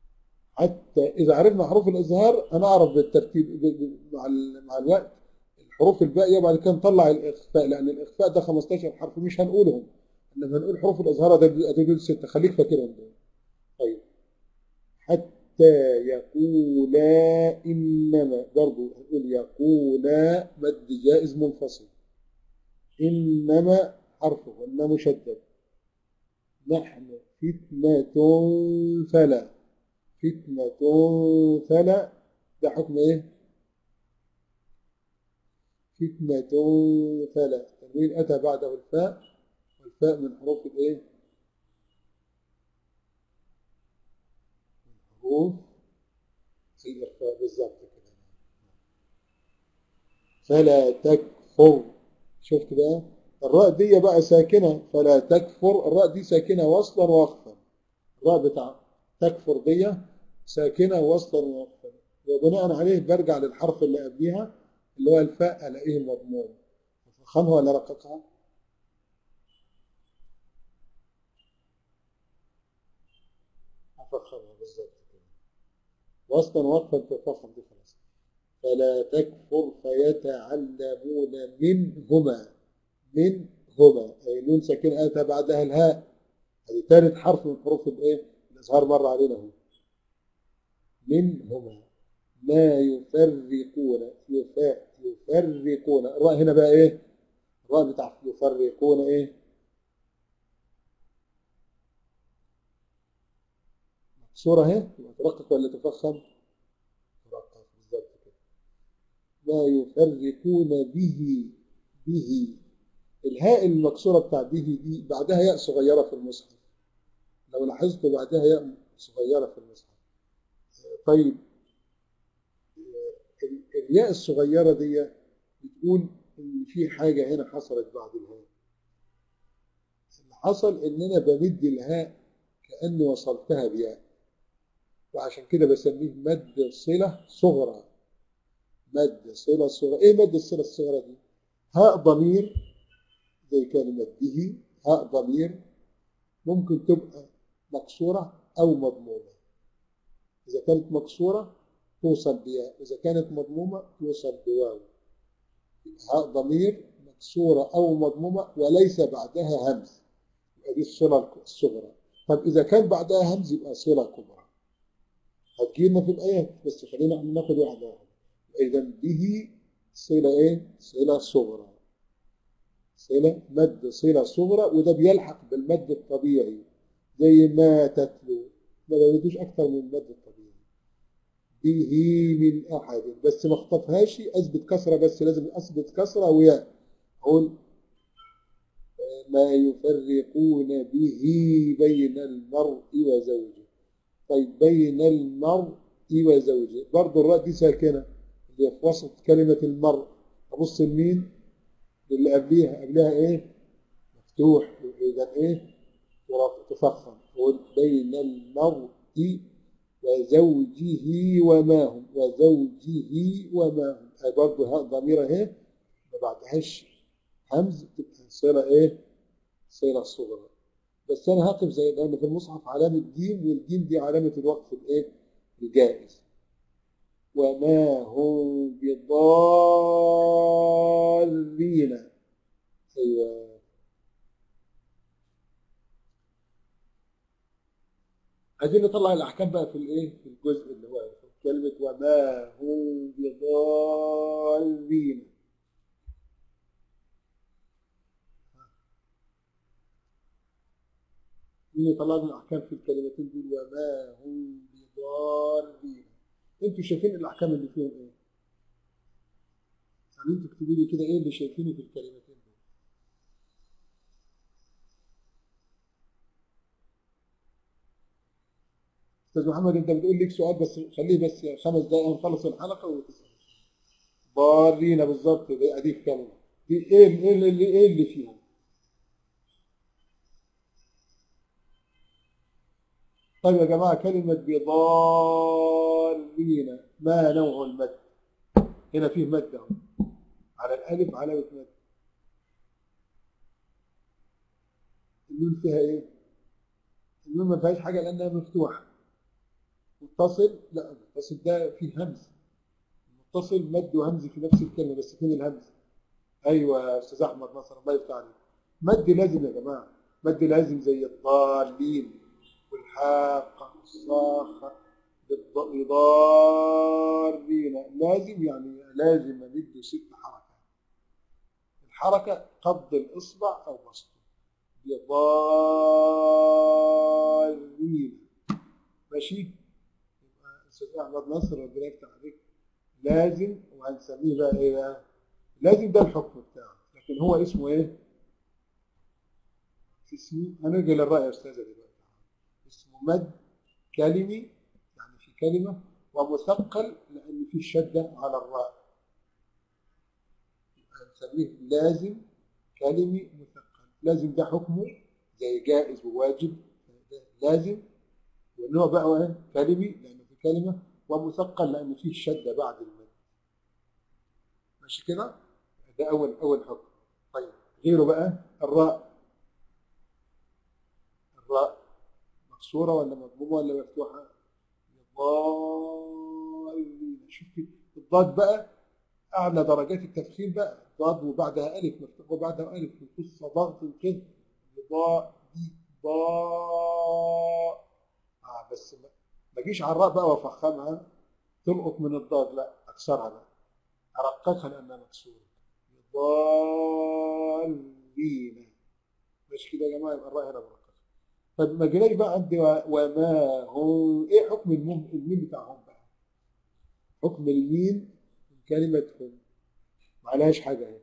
حتى إذا عرفنا حروف الإظهار أنا أعرف بالترتيب مع مع الوقت الحروف الباقيه وبعد كده نطلع الاخفاء لان الاخفاء ده 15 حرف مش هنقولهم انما هنقول حروف الاظهار ده ده دول سته خليك فاكرهم دول طيب حتى يقولا انما برضه هنقول يقولا مد جائز منفصل انما حرفه وانما مشدد نحن فتنة فلا فتنة فلا ده حكم ايه؟ فتنة فلا تنوين أتى بعده الفاء والفاء من حروف الايه؟ من حروف الإخفاء بالظبط كده فلا تكفر شفت بقى؟ الراء دي بقى ساكنة فلا تكفر الراء دي ساكنة وصلا ووقفا الراء بتاع تكفر دي ساكنة وصلا ووقفا وبناء عليه برجع للحرف اللي قبليها اللي هو الفاء الاقيه مضمون فخمها ولا رققها؟ افخمها بالظبط كده وصلا ووقفا تفخم دي خلاص فلا تكفر فيتعلمون منهما منهما أي نون ساكن أتى بعدها الهاء هذه ثالث حرف من حروف الإيه؟ الإظهار مر علينا هو منهما ما يفرقون يفا يفرقون الراء هنا بقى إيه؟ الراء بتاع يفرقون إيه؟ مكسورة أهي ترقق ولا تفخم؟ ترقق بالظبط كده ما يفرقون به به الهاء المكسورة بتاع به دي بعدها ياء صغيرة في المصحف لو لاحظتوا بعدها ياء صغيرة في المصحف طيب الياء الصغيرة دي بتقول إن في حاجة هنا حصلت بعد الهاء اللي حصل إن أنا بمد الهاء كأني وصلتها بياء وعشان كده بسميه مد صلة صغرى مد صلة صغرى إيه مد الصلة الصغرى دي؟ هاء ضمير زي كلمة به هاء ضمير ممكن تبقى مكسورة أو مضمومة إذا كانت مكسورة توصل بياء إذا كانت مضمومة توصل بواو هاء ضمير مكسورة أو مضمومة وليس بعدها همز يبقى دي الصلة الصغرى طب إذا كان بعدها همز يبقى صلة كبرى هتجينا في الآيات بس خلينا ناخد واحدة واحدة إذا به صلة إيه؟ صلة صغرى صلة مد صلة صغرى وده بيلحق بالمد الطبيعي زي ما تتلو ما بيدوش أكثر من المد الطبيعي به من أحد بس ما اخطفهاش أثبت كسرة بس لازم أثبت كسرة وياء أقول ما يفرقون به بين المرء وزوجه طيب بين المرء وزوجه برضه الراء دي ساكنة اللي في وسط كلمة المرء أبص لمين اللي قبليها قبلها ايه مفتوح اذا ايه تفخم بين المرء وزوجه وما هم وزوجه وما هم اي برضه هاء ضمير اهي ما بعدهاش همز تبقى صله ايه صله صغرى بس انا هقف زي لان في المصحف علامه جيم والجيم دي علامه الوقف الايه الجائز وما هم بضالين ايوه عايزين نطلع الاحكام بقى في الايه في الجزء اللي هو كلمه وما هم بضالين مين يطلع لنا الاحكام في الكلمتين دول وما هم بضالين انتوا شايفين الاحكام اللي فيهم ايه يعني انتوا اكتبوا لي كده ايه اللي شايفينه في الكلمتين دول استاذ محمد انت بتقول لك سؤال بس خليه بس خمس دقائق نخلص الحلقه وتسال ضارين بالظبط دي ادي الكلمه دي ايه ايه اللي ايه اللي فيهم طيب يا جماعه كلمه بضالين ما نوع المد هنا فيه مد اهو على الالف علامه مد النون فيها ايه النون ما فيهاش حاجه لانها مفتوحه متصل لا متصل ده فيه همز متصل مد وهمز في نفس الكلمة بس فين الهمز أيوة يا أستاذ أحمد نصر الله يفتح عليك مد لازم يا جماعة مد لازم زي الضالين والحاقة والصاخة بالض- ضارين لازم يعني لازم أمد ست حركات الحركة قبض الإصبع أو بسطه بضالين ماشي يبقى أستاذ أحمد نصر ربنا يفتح عليك لازم وهنسميه بقى إيه بقى لازم ده الحكم بتاعه لكن هو اسمه إيه؟ اسمه هنرجع للرأي يا أستاذة دلوقتي اسمه مد كلمي يعني في كلمة ومثقل لأن في شدة على الراء هنسميه لازم كلمي مثقل لازم ده حكمه زي جائز وواجب ده لازم والنوع بقى هو إيه؟ كلمي لأنه في كلمة ومثقل لأن فيه شدة بعد المد ماشي كده ده أول أول حكم طيب غيره بقى الراء الراء مكسورة ولا مضمومة ولا مفتوحة ضالين شوف الضاد بقى أعلى درجات التفخيم بقى ضاد وبعدها ألف مفتوح وبعدها ألف قصة ضغط كده ضاء دي ضاء آه بس ما ما اجيش على الراء بقى وافخمها تلقط من الضاد لا اكسرها بقى ارققها لانها مكسوره ضالين مش كده يا جماعه يبقى الراء هنا مرققه طب ما جيناش بقى عندي و- وما هم ايه حكم الميم الميم بتاعهم بقى حكم الميم من كلمه هم ما عليهاش حاجه اهي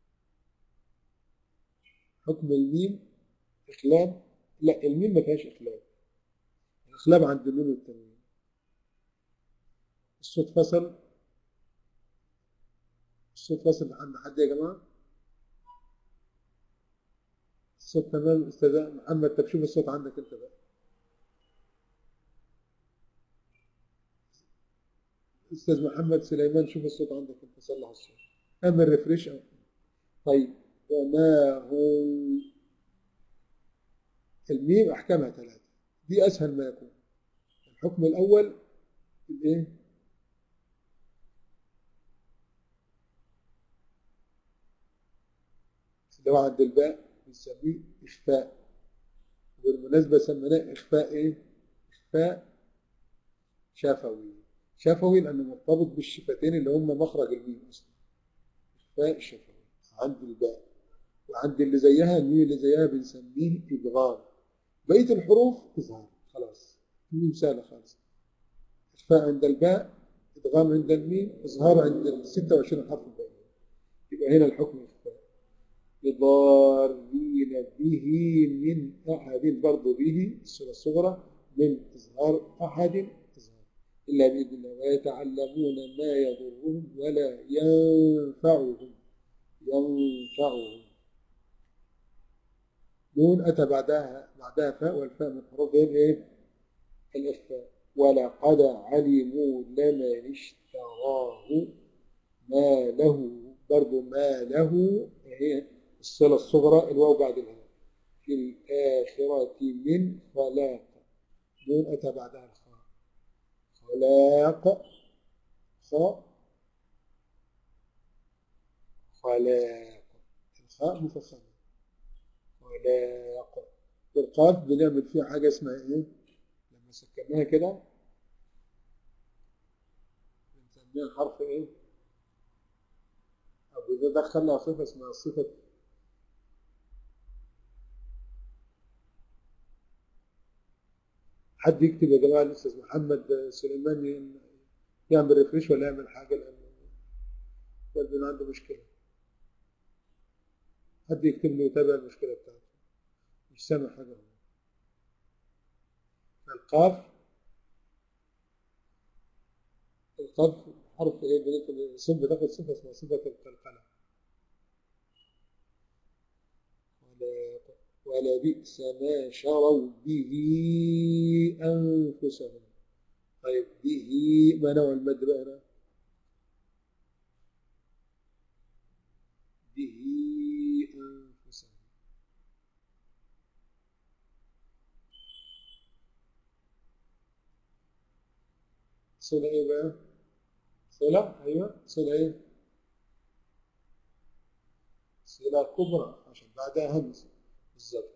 حكم الميم اخلاب لا الميم ما فيهاش اخلاب الاخلاب عند النون والتنوين الصوت فصل الصوت فصل عند حد يا جماعه الصوت تمام استاذ محمد طب شوف الصوت عندك انت بقى استاذ محمد سليمان شوف الصوت عندك انت صلح الصوت اعمل ريفريش طيب وما هم الميم احكامها ثلاثه دي اسهل ما يكون الحكم الاول الايه اللي هو عند الباء بنسميه اخفاء وبالمناسبه سميناه اخفاء ايه اخفاء شفوي شفوي لانه مرتبط بالشفتين اللي هم مخرج الميم اصلا اخفاء شفوي عند الباء وعند اللي زيها الميم اللي زيها بنسميه ادغام بقيه الحروف اظهار خلاص الميم سهله خالص اخفاء عند الباء ادغام عند الميم اظهار عند ال 26 حرف الباقيين يبقى هنا الحكم اخفاء بضارين به من احد برضه به الصوره الصغرى من اظهار احد اظهار الا باذن الله ويتعلمون ما يضرهم ولا ينفعهم ينفعهم نون أتى بعدها بعدها فاء والفاء من حروف الايه؟ الإخفاء ولقد علموا لمن اشتراه ما له برضه ما له هي الصلة الصغرى الواو بعد الهاء في الآخرة من خلاق نون أتى بعدها الخاء خلاق خاء خلاق الخاء مفخمة خلاق القاف بنعمل فيها حاجة اسمها ايه؟ لما سكناها كده بنسميها حرف ايه؟ أو إذا دخلنا صفة اسمها صفة حد يكتب يا جماعة الأستاذ محمد سليمان ي- يعمل ريفريش ولا يعمل حاجة لأنه يبدو إن عنده مشكلة حد يكتب له يتابع المشكلة بتاعته مش سامع حاجة هو. القاف القاف حرف ايه بنت صفة تاخد صفة اسمها صفة القلقلة ولا ولا بئس ما شروا به أنفسهم طيب به ما نوع المد بقى هنا به أنفسهم صلة إيه بقى؟ صلة أيوة صلة إيه صلة كبرى عشان بعدها همز بالظبط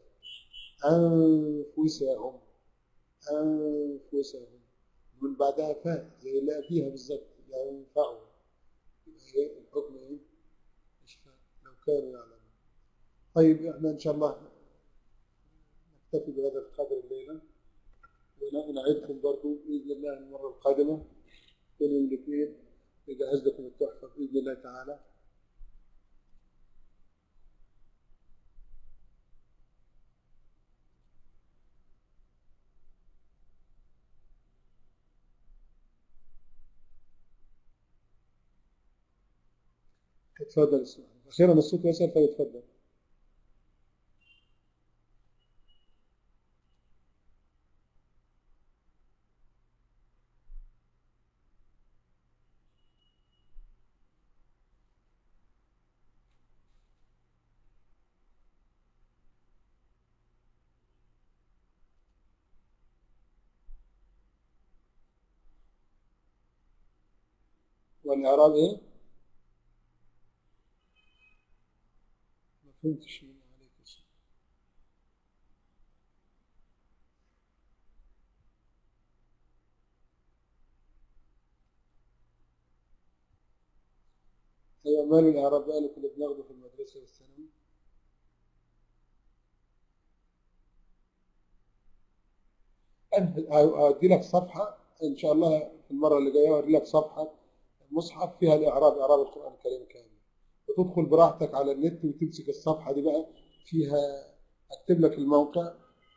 أنفسهم أنفسهم من بعدها فاء زي اللي قبليها بالظبط ينفعهم يبقى إيه الحكم إيه مش فاء لو كانوا يعلمون طيب إحنا إن شاء الله نكتفي بهذا القدر الليلة ونعدكم برضو بإذن الله المرة القادمة كل يوم الاثنين نجهز لكم التحفة بإذن الله تعالى اتفضل السؤال أخيرا الصوت يسأل فيتفضل والإعراب إيه؟ ما فهمتش من عليك السلام. أيوة مال الإعراب بقى اللي كنا بناخده في المدرسة والثانوي هدي لك صفحة إن شاء الله في المرة اللي جاية هدي لك صفحة مصحف فيها الإعراب إعراب القرآن الكريم كامل وتدخل براحتك على النت وتمسك الصفحة دي بقى فيها أكتب لك الموقع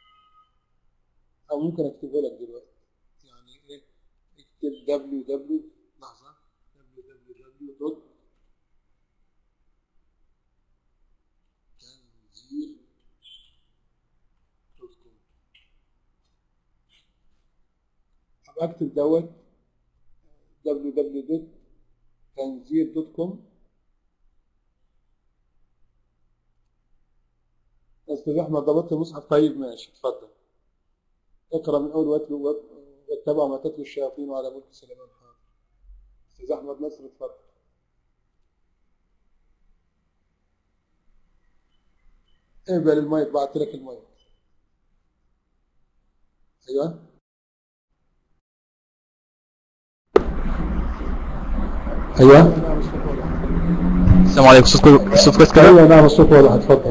أو ممكن أكتبه لك دلوقتي يعني إيه اكتب www لحظة www تنزيل دوت كوم أبقى أكتب دوت www.تنزيل.com استاذ احمد ضبطت المصحف طيب ماشي اتفضل اقرا من اول واتلو واتبع ما تتلو الشياطين على ملك سليمان حاضر استاذ احمد نصر اتفضل اقبل المايك بعت لك المايك ايوه ايوه السلام عليكم صوتكم الصوت كويس كده ايوه نعم الصوت واضح اتفضل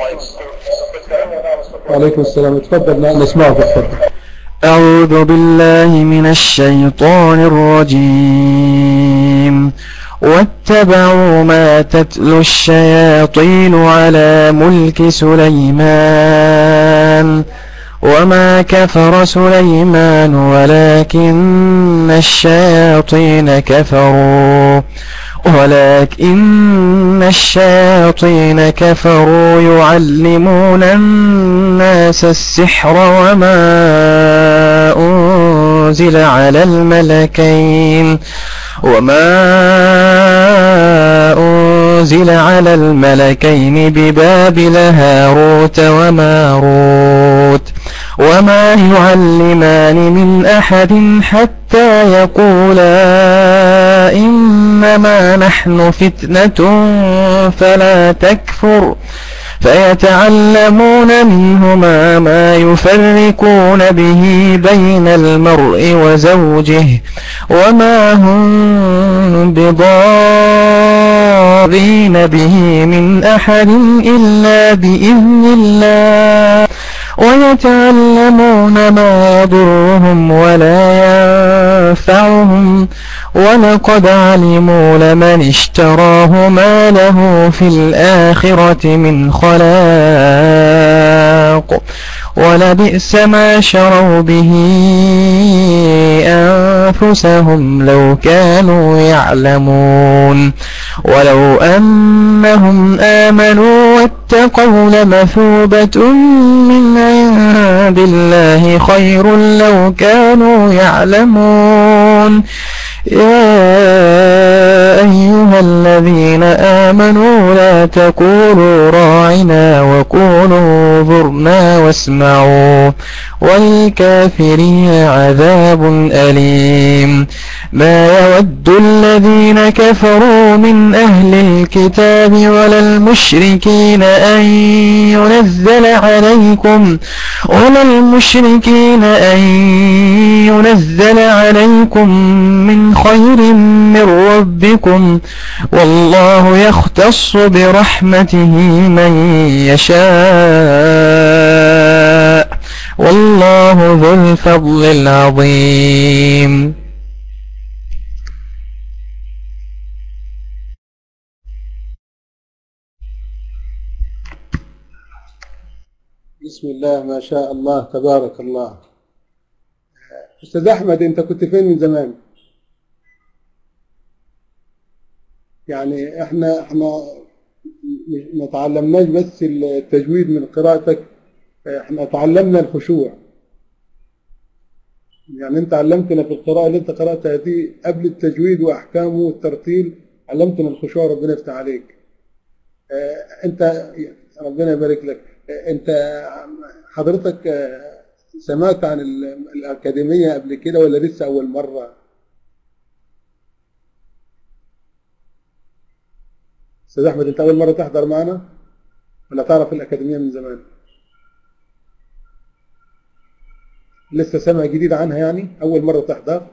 وعليكم السلام اتفضل لا نسمعك اتفضل أعوذ بالله من الشيطان الرجيم واتبعوا ما تتلو الشياطين على ملك سليمان وما كفر سليمان ولكن الشياطين كفروا ولكن الشياطين كفروا يعلمون الناس السحر وما أنزل على الملكين وما أنزل على الملكين ببابل هاروت وماروت وما يعلمان من أحد حتى يقولا إنما نحن فتنة فلا تكفر فيتعلمون منهما ما يفرقون به بين المرء وزوجه وما هم بضارين به من أحد إلا بإذن الله ويتعلمون ما يضرهم ولا ينفعهم ولقد علموا لمن اشتراه ما له في الآخرة من خلاق ولبئس ما شروا به أنفسهم لو كانوا يعلمون ولو أنهم آمنوا واتقوا لمثوبة من عند الله خير لو كانوا يعلمون يا أيها أيها الذين آمنوا لا تقولوا راعنا وقولوا انظرنا واسمعوا وللكافرين عذاب أليم ما يود الذين كفروا من أهل الكتاب ولا المشركين أن ينزل عليكم ولا المشركين أن ينزل عليكم من خير من ربكم والله يختص برحمته من يشاء والله ذو الفضل العظيم بسم الله ما شاء الله تبارك الله أستاذ أحمد أنت كنت فين من زمان؟ يعني احنا احنا ما تعلمناش بس التجويد من قراءتك احنا تعلمنا الخشوع يعني انت علمتنا في القراءة اللي انت قرأتها دي قبل التجويد واحكامه والترتيل علمتنا الخشوع ربنا يفتح عليك اه انت ربنا يبارك لك اه انت حضرتك اه سمعت عن الأكاديمية قبل كده ولا لسه أول مرة؟ أستاذ أحمد أنت أول مرة تحضر معنا ولا تعرف الأكاديمية من زمان؟ لسه سامع جديد عنها يعني أول مرة تحضر؟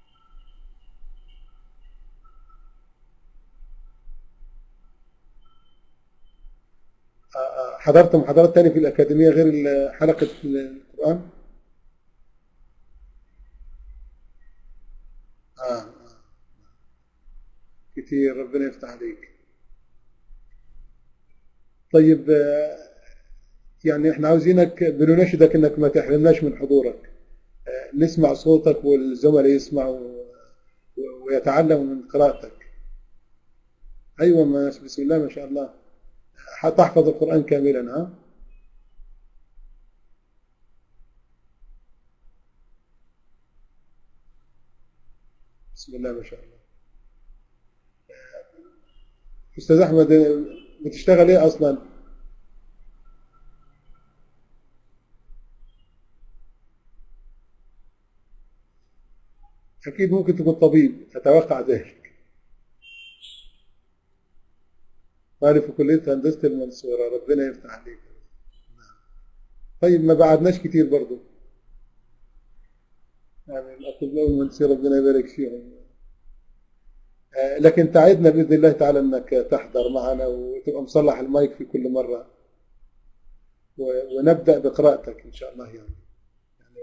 حضرت محاضرات تانية في الأكاديمية غير حلقة القرآن؟ آه. كتير ربنا يفتح عليك طيب يعني احنا عاوزينك بنناشدك انك ما تحرمناش من حضورك نسمع صوتك والزملاء يسمعوا ويتعلموا من قراءتك ايوه ما بسم الله ما شاء الله حتحفظ القرآن كاملا ها بسم الله ما شاء الله أستاذ أحمد بتشتغل إيه أصلا؟ أكيد ممكن تكون طبيب أتوقع ذلك طالب في كلية هندسة المنصورة ربنا يفتح عليك طيب ما بعدناش كتير برضو يعني الأطباء والمهندسين ربنا يبارك فيهم لكن تعدنا بإذن الله تعالى أنك تحضر معنا وتبقى مصلح المايك في كل مرة ونبدأ بقراءتك إن شاء الله يعني, يعني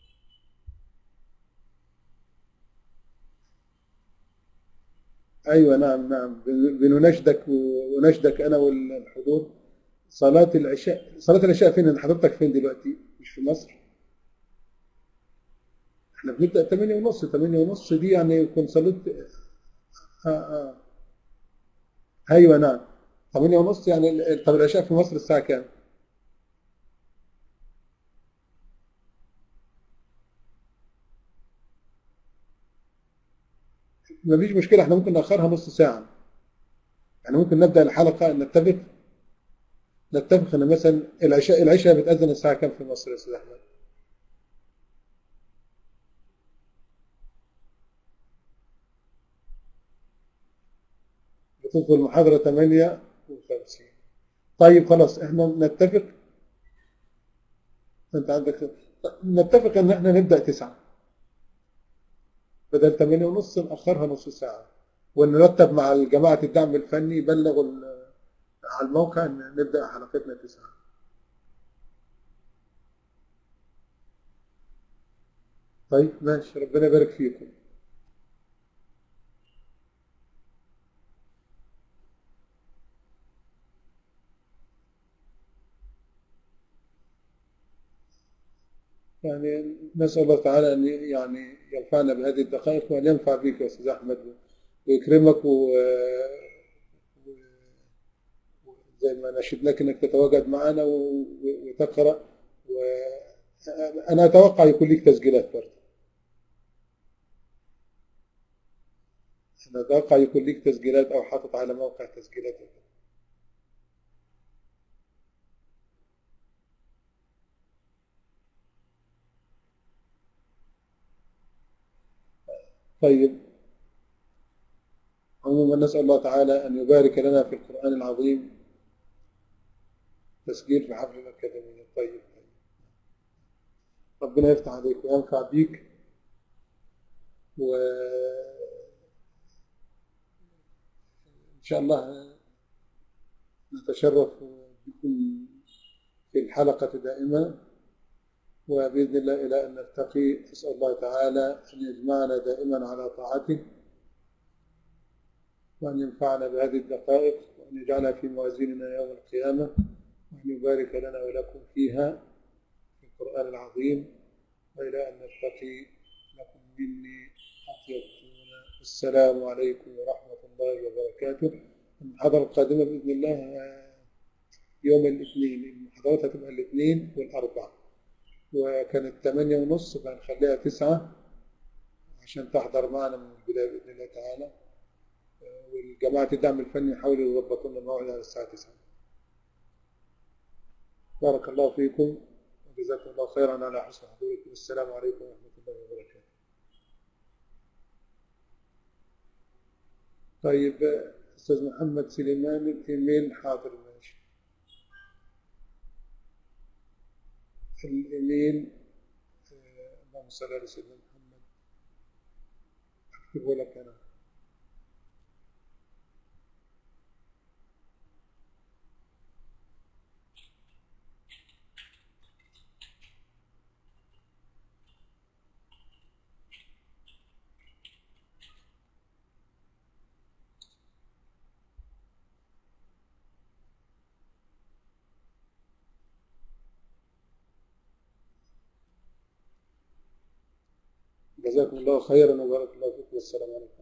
أيوة نعم نعم بنناشدك ونشدك أنا والحضور صلاة العشاء صلاة العشاء فين حضرتك فين دلوقتي مش في مصر احنا بنبدأ 8 ونص 8 ونص دي يعني يكون صليت آه آه. ايوه نعم 8 ونص يعني طب العشاء في مصر الساعة كام؟ مفيش مشكلة احنا ممكن نأخرها نص ساعة يعني ممكن نبدأ الحلقة نتفق نتفق ان مثلا العشاء العشاء بتأذن الساعة كام في مصر يا استاذ احمد؟ بتدخل المحاضرة 58 طيب خلاص احنا نتفق انت عندك نتفق ان احنا نبدأ 9 بدل 8 ونص نأخرها نص ساعة ونرتب مع جماعة الدعم الفني يبلغوا على الموقع ان نبدأ حلقتنا 9 طيب ماشي ربنا يبارك فيكم يعني نسأل الله تعالى أن يعني ينفعنا بهذه الدقائق وأن ينفع بك يا أستاذ أحمد ويكرمك و زي ما نشدناك أنك تتواجد معنا وتقرأ وأنا أتوقع يكون لك تسجيلات برضه أنا أتوقع يكون ليك تسجيلات أو حاطط على موقع تسجيلات طيب عموما نسأل الله تعالى أن يبارك لنا في القرآن العظيم تسجيل في حفل الأكاديمية طيب طيب ربنا يفتح عليك وينفع بيك و إن شاء الله نتشرف بكم في الحلقة دائما وبإذن الله إلى أن نلتقي أسأل الله تعالى أن يجمعنا دائما على طاعته وأن ينفعنا بهذه الدقائق وأن يجعلها في موازيننا يوم القيامة وأن يبارك لنا ولكم فيها في القرآن العظيم وإلى أن نلتقي لكم مني أطيب السلام عليكم ورحمة الله وبركاته المحاضرة القادمة بإذن الله يوم الاثنين المحاضرات هتبقى الاثنين والأربعاء وكانت ثمانية ونص فهنخليها تسعة عشان تحضر معنا من البداية بإذن الله تعالى والجماعة الدعم الفني يحاولوا يظبطوا لنا موعد على الساعة 9 بارك الله فيكم وجزاكم الله خيرا على حسن حضوركم والسلام عليكم ورحمة الله وبركاته طيب أستاذ محمد سليمان الإيميل حاضر ماشي الإيميل آه، اللهم صل على سيدنا محمد أكتبه لك أنا جزاكم الله خيرا وبارك الله فيكم والسلام عليكم